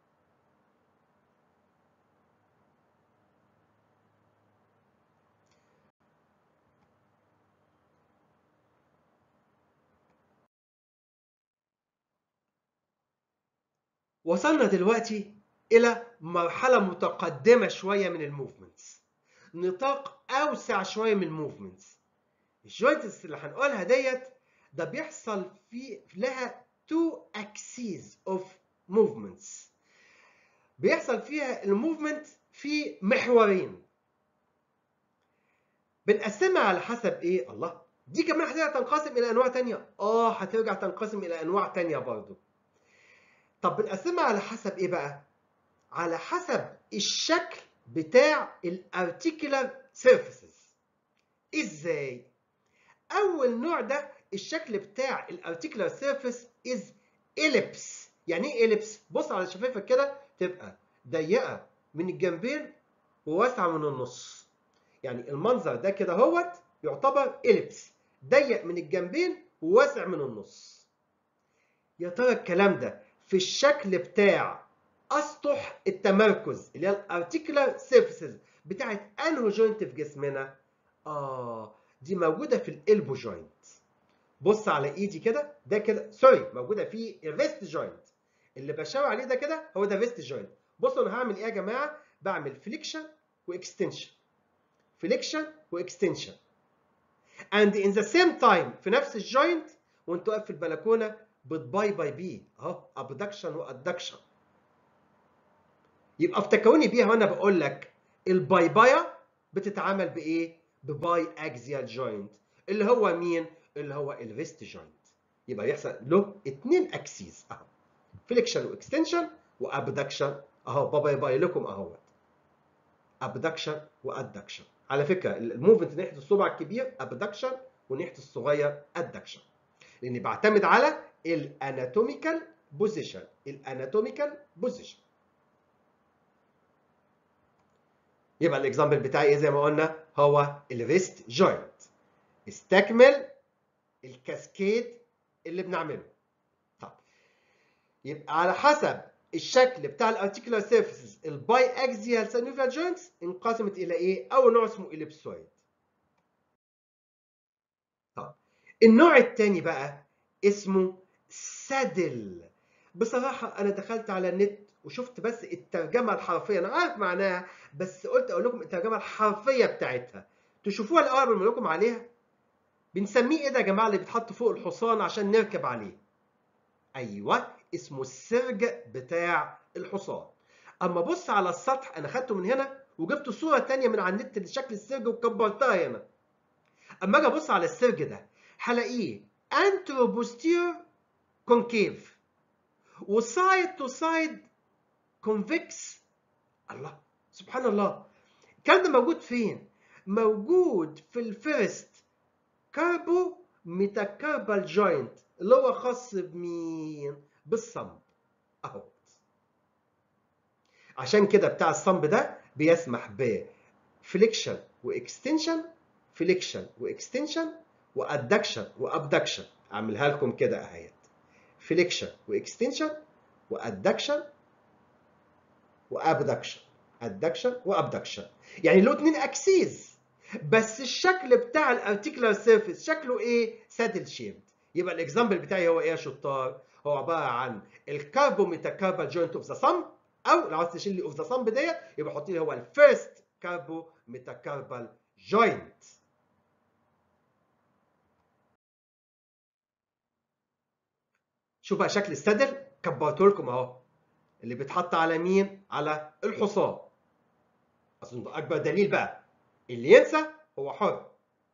A: وصلنا دلوقتي الى مرحله متقدمه شويه من الموفمنتس نطاق اوسع شويه من الموفمنتس الجوينتس اللي هنقولها ديت ده بيحصل في لها two axes of movements بيحصل فيها الموفمنت في محورين بنقسمها على حسب ايه الله دي كمان هترجع تنقسم الى انواع تانية اه هترجع تنقسم الى انواع تانية برضو طب بنقسمها على حسب ايه بقى على حسب الشكل بتاع الارتيكولار سيرفيسز ازاي اول نوع ده الشكل بتاع الارتيكولار سيرفيس از اليبس يعني ايه اليبس بص على شفايفك كده تبقى ضيقه من الجنبين وواسعه من النص يعني المنظر ده كده هوت يعتبر اليبس ضيق من الجنبين وواسع من النص يا ترى الكلام ده في الشكل بتاع اسطح التمركز اللي هي الارتيكولار سيرفيسز بتاعت انهو جوينت في جسمنا اه دي موجوده في الالبو جوينت بص على ايدي كده ده كده سوري موجوده في الريست جوينت اللي بشاور عليه ده كده هو ده الريست جوينت بصوا انا هعمل ايه يا جماعه بعمل فليكشن واكستنشن فليكشن واكستنشن and in the same time في نفس الجوينت وانت واقف في البلكونه بتباي باي بي اهو ابدكشن وادكشن يبقى افتكروني بيها وانا بقول لك الباي بايا بتتعامل بايه؟ بباي اكزيال جوينت اللي هو مين؟ اللي هو الريست جوينت يبقى يحصل له اثنين اكسيز اهو فليكشن واكستنشن وابدكشن اهو باباي باي لكم اهوت ابدكشن وادكشن على فكره الموفمنت ناحيه الصبع الكبير ابدكشن وناحيه الصغير ادكشن لاني بعتمد على الاناتوميكال بوزيشن الاناتوميكال بوزيشن يبقى الاكزامبل بتاعي ايه زي ما قلنا هو الريست جوينت استكمل الكاسكيد اللي بنعمله طب يبقى على حسب الشكل بتاع الارتيكولار سيرفيسز الباي اكزيال سينوفيال جوينتس انقسمت الى ايه اول نوع اسمه اليبسويد طب النوع الثاني بقى اسمه سادل بصراحه انا دخلت على النت وشفت بس الترجمه الحرفيه انا عارف معناها بس قلت اقول لكم الترجمه الحرفيه بتاعتها تشوفوها الاول من لكم عليها بنسميه ايه ده يا جماعه اللي بيتحط فوق الحصان عشان نركب عليه ايوه اسمه السرج بتاع الحصان اما بص على السطح انا خدته من هنا وجبت صوره ثانيه من على النت لشكل السرج وكبرتها هنا اما اجي ابص على السرج ده هلاقيه انتروبوستير كونكيف وسايد تو سايد كونفكس الله سبحان الله الكلام ده موجود فين موجود في الفيرست كاربو ميتاكاربال جوينت اللي هو خاص بمين بالصمب اهو عشان كده بتاع الصمب ده بيسمح ب فليكشن واكستنشن فليكشن واكستنشن وادكشن وابدكشن اعملها لكم كده اهيت فليكشن واكستنشن وادكشن وابدكشن ادكشن وابدكشن يعني له اتنين اكسيز بس الشكل بتاع الارتيكولار سيرفيس شكله ايه سادل شيبد يبقى الاكزامبل بتاعي هو ايه يا شطار هو عباره عن الكاربو ميتاكاربال جوينت اوف ذا صم او لو عايز تشيل لي اوف ذا صم ديت يبقى حط لي هو الفيرست كاربو ميتاكاربال جوينت شوف بقى شكل السدل كبرته لكم اهو اللي بيتحط على مين؟ على الحصان. اصل اكبر دليل بقى اللي ينسى هو حر.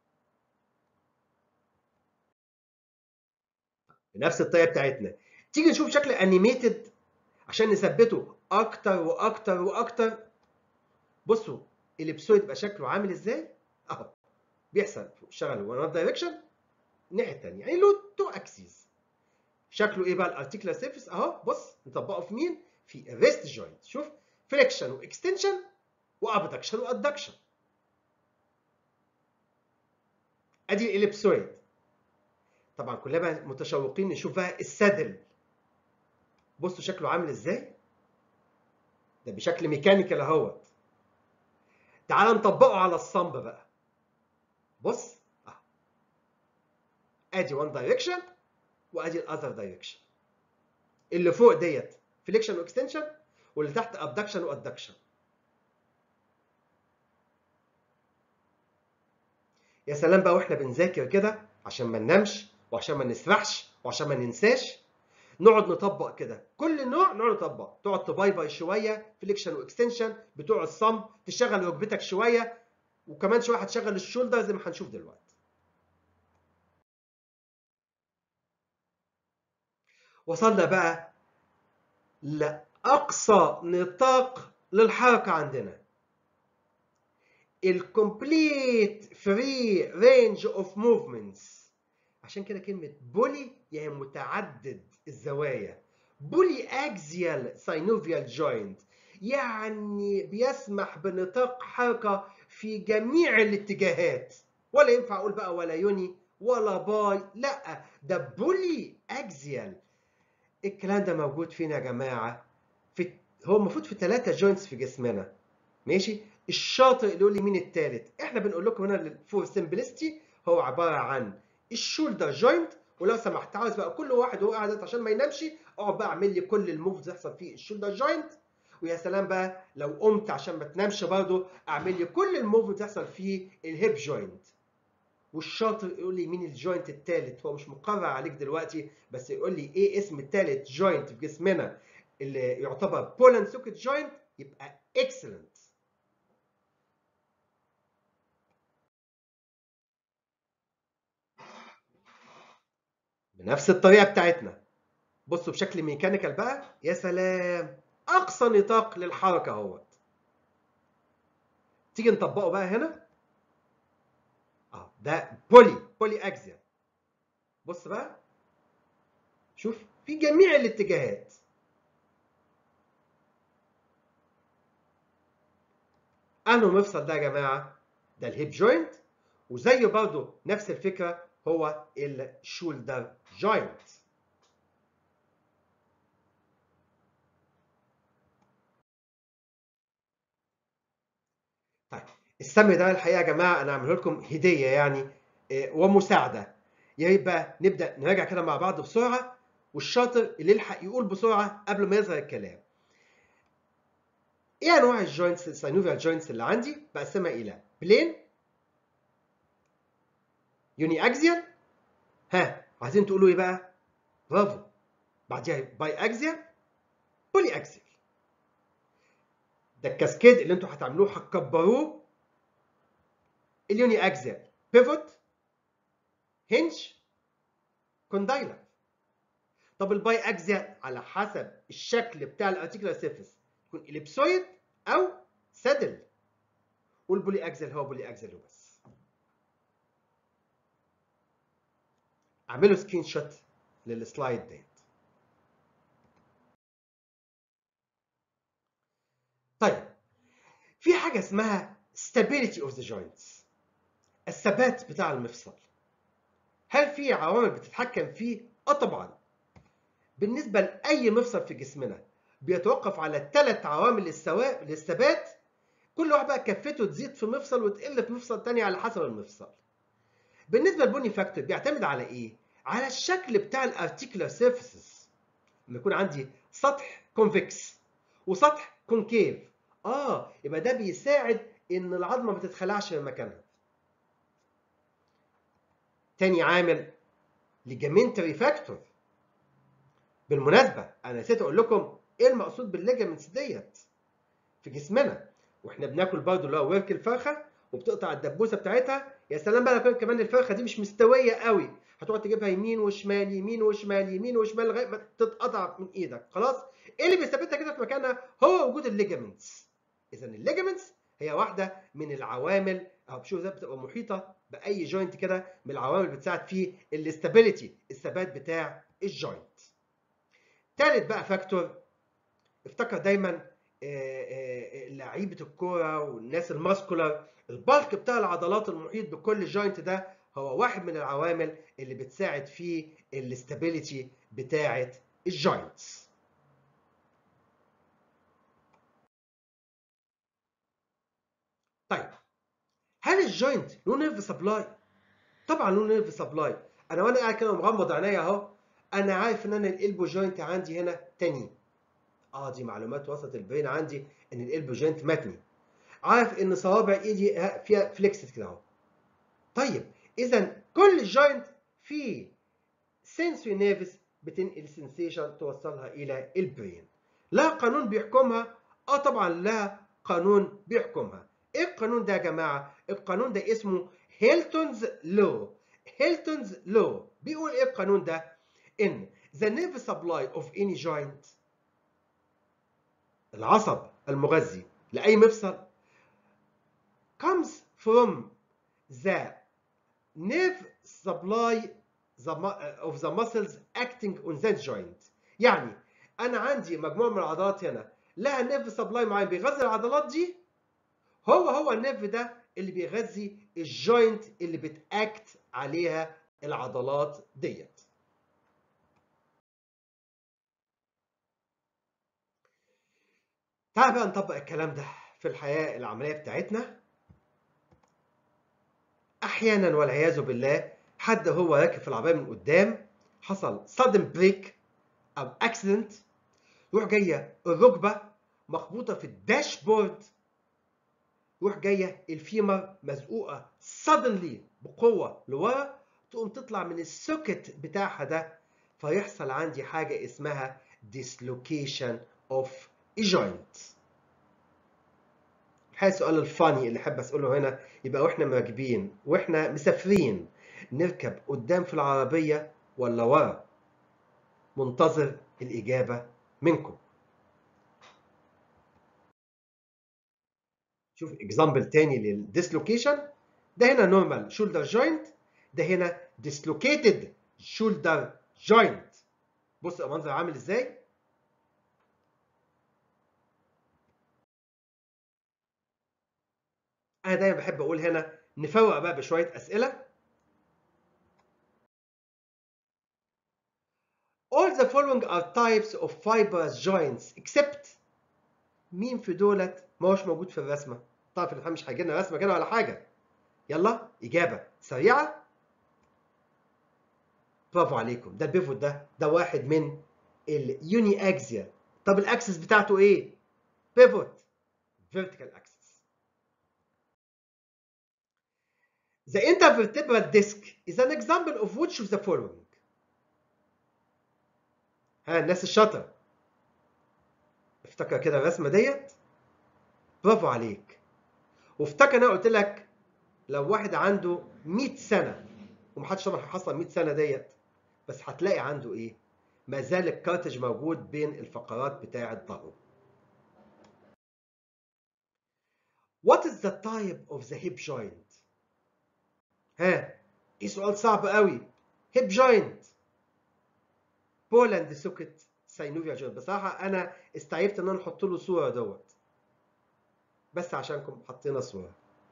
A: بنفس الطريقه بتاعتنا. تيجي نشوف شكل انيميتد عشان نثبته اكتر واكتر واكتر. بصوا الابسويد يبقى شكله عامل ازاي اهو بيحصل شغل وان دايركشن الناحيه الثانيه يعني له تو اكسيز شكله ايه بقى الارتيكولار سيرفيس اهو بص نطبقه في مين في الريست جوينت شوف فليكشن واكستنشن وابدكشن وادكشن ادي الاليبسويد طبعا كلنا بقى متشوقين نشوف بقى السادل بصوا شكله عامل ازاي ده بشكل ميكانيكال اهوت تعال نطبقه على الصمب بقى بص اه ادي وان دايركشن وادي الاذر دايركشن اللي فوق ديت فليكشن واكستنشن واللي تحت ابدكشن وادكشن يا سلام بقى واحنا بنذاكر كده عشان ما ننامش وعشان ما نسرحش وعشان ما ننساش نقعد نطبق كده كل نوع نقعد نطبق تقعد تبايباي شويه فليكشن واكستنشن بتوع الصم تشغل ركبتك شويه وكمان شويه هتشغل الشولدر زي ما هنشوف دلوقتي وصلنا بقى لاقصى نطاق للحركه عندنا الكومبليت فري رينج اوف موفمنتس عشان كده كلمه بولي يعني متعدد الزوايا بولي اكزيال ساينوفيال جوينت يعني بيسمح بنطاق حركه في جميع الاتجاهات ولا ينفع اقول بقى ولا يوني ولا باي لا ده بولي اكزيال الكلام ده موجود فين يا جماعه في هو المفروض في ثلاثه جوينتس في جسمنا ماشي الشاطئ اللي يقول لي مين الثالث احنا بنقول لكم هنا فور سمبلستي هو عباره عن الشولدر جوينت ولو سمحت عاوز بقى كل واحد وهو قاعد عشان ما ينامش اقعد بقى اعمل لي كل الموفز يحصل فيه الشولدر جوينت ويا سلام بقى لو قمت عشان ما تنامش برضه اعمل لي كل الموفز يحصل فيه الهيب جوينت والشاطر يقول لي مين الجوينت الثالث هو مش مقرر عليك دلوقتي بس يقول لي ايه اسم الثالث جوينت في جسمنا اللي يعتبر بولن سوكت جوينت يبقى اكسلنت بنفس الطريقه بتاعتنا بصوا بشكل ميكانيكال بقى يا سلام اقصى نطاق للحركه اهوت تيجي نطبقه بقى هنا اه ده بولي بولي اكزيال بص بقى شوف في جميع الاتجاهات انه مفصل ده يا جماعه ده الهيب جوينت وزيه برضه نفس الفكره هو الشولدر جوينت طيب السم ده الحقيقه يا جماعه انا عامله لكم هديه يعني ومساعده يبقى نبدا نراجع كده مع بعض بسرعه والشاطر اللي يلحق يقول بسرعه قبل ما يظهر الكلام ايه انواع الجوينتس الساينوفيال جوينتس اللي عندي بقسمها الى بلين يوني اكزيال ها عايزين تقولوا ايه بقى برافو بعديها باي اكزيال بولي اكزيال ده الكاسكيد اللي انتوا هتعملوه هتكبروه اليوني اكزيال بيفوت هنج كوندايلر طب الباي اكزيال على حسب الشكل بتاع الارتيكولار سيرفيس يكون اليبسويد او سادل والبولي اكزيال هو بولي اكزيال وبس اعملوا سكرين شوت للسلايد ديت طيب في حاجه اسمها stability of the joints الثبات بتاع المفصل هل في عوامل بتتحكم فيه اه طبعا بالنسبه لاي مفصل في جسمنا بيتوقف على ثلاث عوامل للسواء للثبات كل واحد بقى كفته تزيد في مفصل وتقل في مفصل تاني على حسب المفصل بالنسبه للبوني فاكتور بيعتمد على ايه على الشكل بتاع الارتيكولار سيرفيسز لما يكون عندي سطح كونفكس وسطح كونكيف اه يبقى ده بيساعد ان العظمه ما تتخلعش من مكانها تاني عامل ليجامنتري فاكتور بالمناسبه انا نسيت اقول لكم ايه المقصود بالليجامنتس ديت في جسمنا واحنا بناكل برضه اللي هو ورك الفرخه وبتقطع الدبوسه بتاعتها يا سلام بقى لو كمان الفرخه دي مش مستويه قوي هتقعد تجيبها يمين وشمال يمين وشمال يمين وشمال لغايه ما تتقطع من ايدك خلاص ايه اللي بيثبتها كده في مكانها هو وجود الليجامنتس اذا الليجامنتس هي واحده من العوامل او شوف ازاي بتبقى محيطه باي جوينت كده من العوامل اللي بتساعد في الاستابيليتي الثبات بتاع الجوينت ثالث بقى فاكتور افتكر دايما لعيبه الكوره والناس الماسكولار البلك بتاع العضلات المحيط بكل جوينت ده هو واحد من العوامل اللي بتساعد في الاستابيليتي بتاعه الجوينتس طيب هل الجوينت له نيرف سبلاي طبعا له نيرف سبلاي انا وانا قاعد كده مغمض عينيا اهو انا عارف ان انا الالبو جوينت عندي هنا تاني اه دي معلومات وسط البرين عندي ان الالبو جوينت متني عارف ان صوابع ايدي فيها فليكسد كده اهو طيب اذا كل جوينت فيه سنسوري نيرفس بتنقل السنسيشن توصلها الى البرين لا قانون بيحكمها اه طبعا لا قانون بيحكمها ايه القانون ده يا جماعه القانون ده اسمه هيلتونز لو هيلتونز لو بيقول ايه القانون ده ان the nerve supply of any joint العصب المغذي لاي مفصل comes from the nerve supply of the muscles acting on that joint يعني انا عندي مجموعه من العضلات هنا لها نيرف سبلاي معين بيغذي العضلات دي هو هو النيرف ده اللي بيغذي الجوينت اللي بتاكت عليها العضلات ديت تعال بقى نطبق الكلام ده في الحياه العمليه بتاعتنا احيانا والعياذ بالله حد هو راكب في العربيه من قدام حصل sudden بريك او اكسيدنت يروح جايه الركبه مخبوطه في الداشبورد يروح جايه الفيمر مزقوقه suddenly بقوه لورا تقوم تطلع من السوكت بتاعها ده فيحصل عندي حاجه اسمها dislocation of a joint الحقيقه السؤال الفاني اللي احب اساله هنا يبقى واحنا راكبين واحنا مسافرين نركب قدام في العربيه ولا ورا منتظر الاجابه منكم شوف اكزامبل تاني للديسلوكيشن ده هنا نورمال شولدر جوينت ده هنا ديسلوكيتد شولدر جوينت بص المنظر عامل ازاي انا دايما بحب اقول هنا نفوق بقى بشويه اسئله All the following are types of fibrous joints except مين في دولت ما هوش موجود في الرسمه طبعا في الامتحان مش هيجي لنا رسمه كده ولا حاجه يلا اجابه سريعه برافو عليكم ده البيفوت ده ده واحد من اليوني اكزيا طب الاكسس بتاعته ايه بيفوت فيرتيكال اكسس The intervertebral disc is an example of which of the following ها الناس الشاطره افتكر كده الرسمه ديت برافو عليك وافتكر انا قلت لك لو واحد عنده 100 سنه ومحدش طبعا هيحصل 100 سنه ديت بس هتلاقي عنده ايه ما زال الكارتج موجود بين الفقرات بتاعه ظهره What is the type of the hip joint ها ايه سؤال صعب قوي hip joint بولاند سوكت ساينوفيا جوينت بصراحه انا استعيبت ان انا احط له صوره دوت بس عشانكم حطينا صوره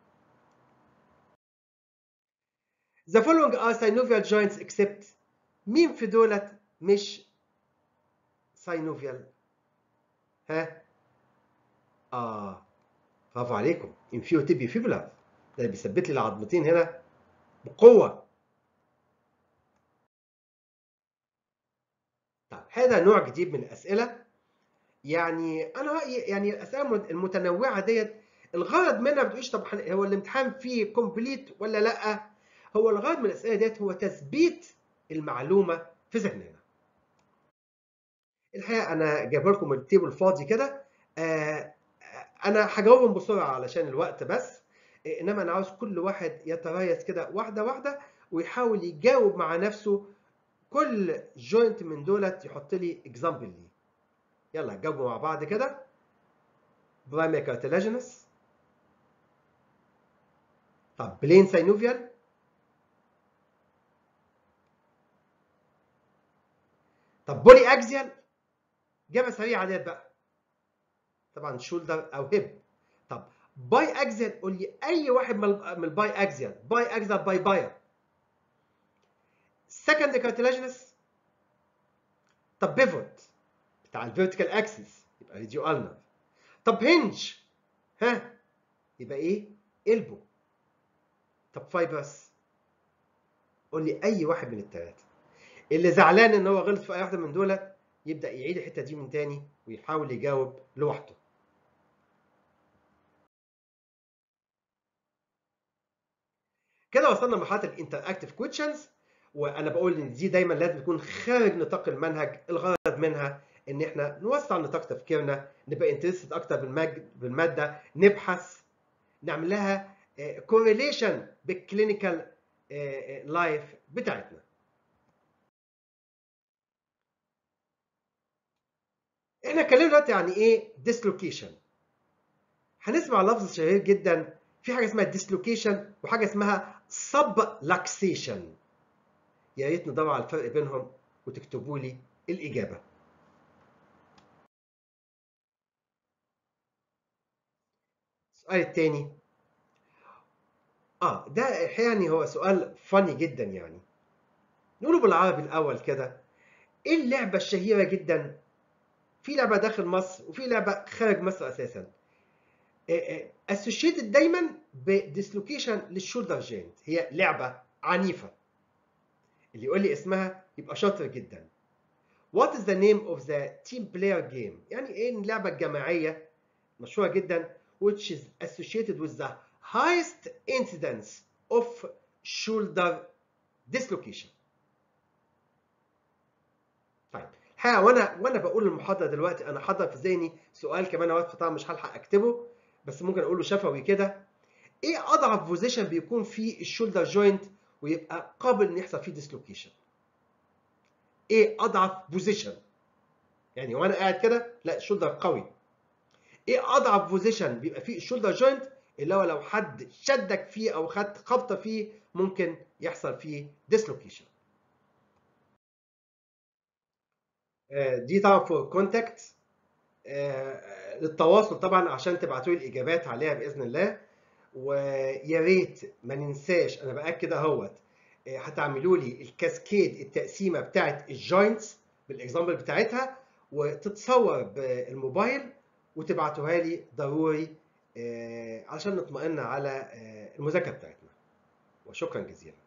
A: The following are synovial joints except مين في دولت مش synovial ها اه برافو عليكم infiotibial fibular ده اللي بيثبت لي العظمتين هنا بقوه طيب هذا نوع جديد من الاسئله يعني انا رايي يعني الاسئله المتنوعه ديت الغرض منها ما بتقولش طب هو الامتحان فيه كومبليت ولا لا هو الغرض من الاسئله ديت هو تثبيت المعلومه في ذهننا الحقيقه انا جايب لكم التيبل فاضي كده آه انا هجاوبهم بسرعه علشان الوقت بس انما انا عاوز كل واحد يتريث كده واحده واحده ويحاول يجاوب مع نفسه كل جوينت من دولت يحط لي اكزامبل ليه يلا جاوبوا مع بعض كده برايمري كارتلاجينس طب بلين ساينوفيال طب بولي اكزيال جابها سريعه ديت بقى طبعا شولدر او هيب طب باي اكزيال قول لي اي واحد من الباي اكزيال باي اكزيال باي باير سكند كارتلاجنس طب بيفوت بتاع الفيرتيكال اكسس يبقى ريديو النر طب هنج ها يبقى ايه البو طب فايبرس قول لي اي واحد من الثلاثه اللي زعلان ان هو غلط في اي واحده من دول يبدا يعيد الحته دي من تاني ويحاول يجاوب لوحده كده وصلنا لمرحله الانتر اكتف كويشنز وانا بقول ان دي دايما لازم تكون خارج نطاق المنهج الغرض منها ان احنا نوسع نطاق تفكيرنا نبقى انترستد اكتر بالماده نبحث نعمل لها كورليشن بالكلينيكال لايف بتاعتنا احنا اتكلمنا دلوقتي يعني ايه ديسلوكيشن هنسمع لفظ شهير جدا في حاجه اسمها ديسلوكيشن وحاجه اسمها سبلاكسيشن يا ريت ندور على الفرق بينهم وتكتبوا لي الاجابه السؤال الثاني اه ده يعني هو سؤال فاني جدا يعني نقوله بالعربي الاول كده ايه اللعبه الشهيره جدا في لعبه داخل مصر وفي لعبه خارج مصر اساسا اسوشيتد دايما بديسلوكيشن للشولدر جوينت هي لعبه عنيفه اللي يقول لي اسمها يبقى شاطر جدا What is the name of the team player game يعني ايه اللعبه الجماعيه مشهوره جدا which is associated with the highest incidence of shoulder dislocation طيب الحقيقه وانا وانا بقول المحاضره دلوقتي انا حاضر في ذهني سؤال كمان اوقات طبعا مش هلحق اكتبه بس ممكن اقوله شفوي كده ايه اضعف بوزيشن بيكون فيه الشولدر جوينت ويبقى قابل ان يحصل فيه ديسلوكيشن ايه اضعف بوزيشن يعني وانا قاعد كده لا الشولدر قوي ايه اضعف بوزيشن بيبقى فيه الشولدر جوينت اللي هو لو حد شدك فيه او خد خبطه فيه ممكن يحصل فيه ديسلوكيشن دي طبعا فور كونتاكت للتواصل طبعا عشان تبعتوا لي الاجابات عليها باذن الله ويا ريت ما ننساش انا باكد اهوت هتعملوا لي الكاسكيد التقسيمه بتاعت الجوينتس بالاكزامبل بتاعتها وتتصور بالموبايل وتبعتوها لي ضروري علشان نطمئن على المذاكره بتاعتنا وشكرا جزيلا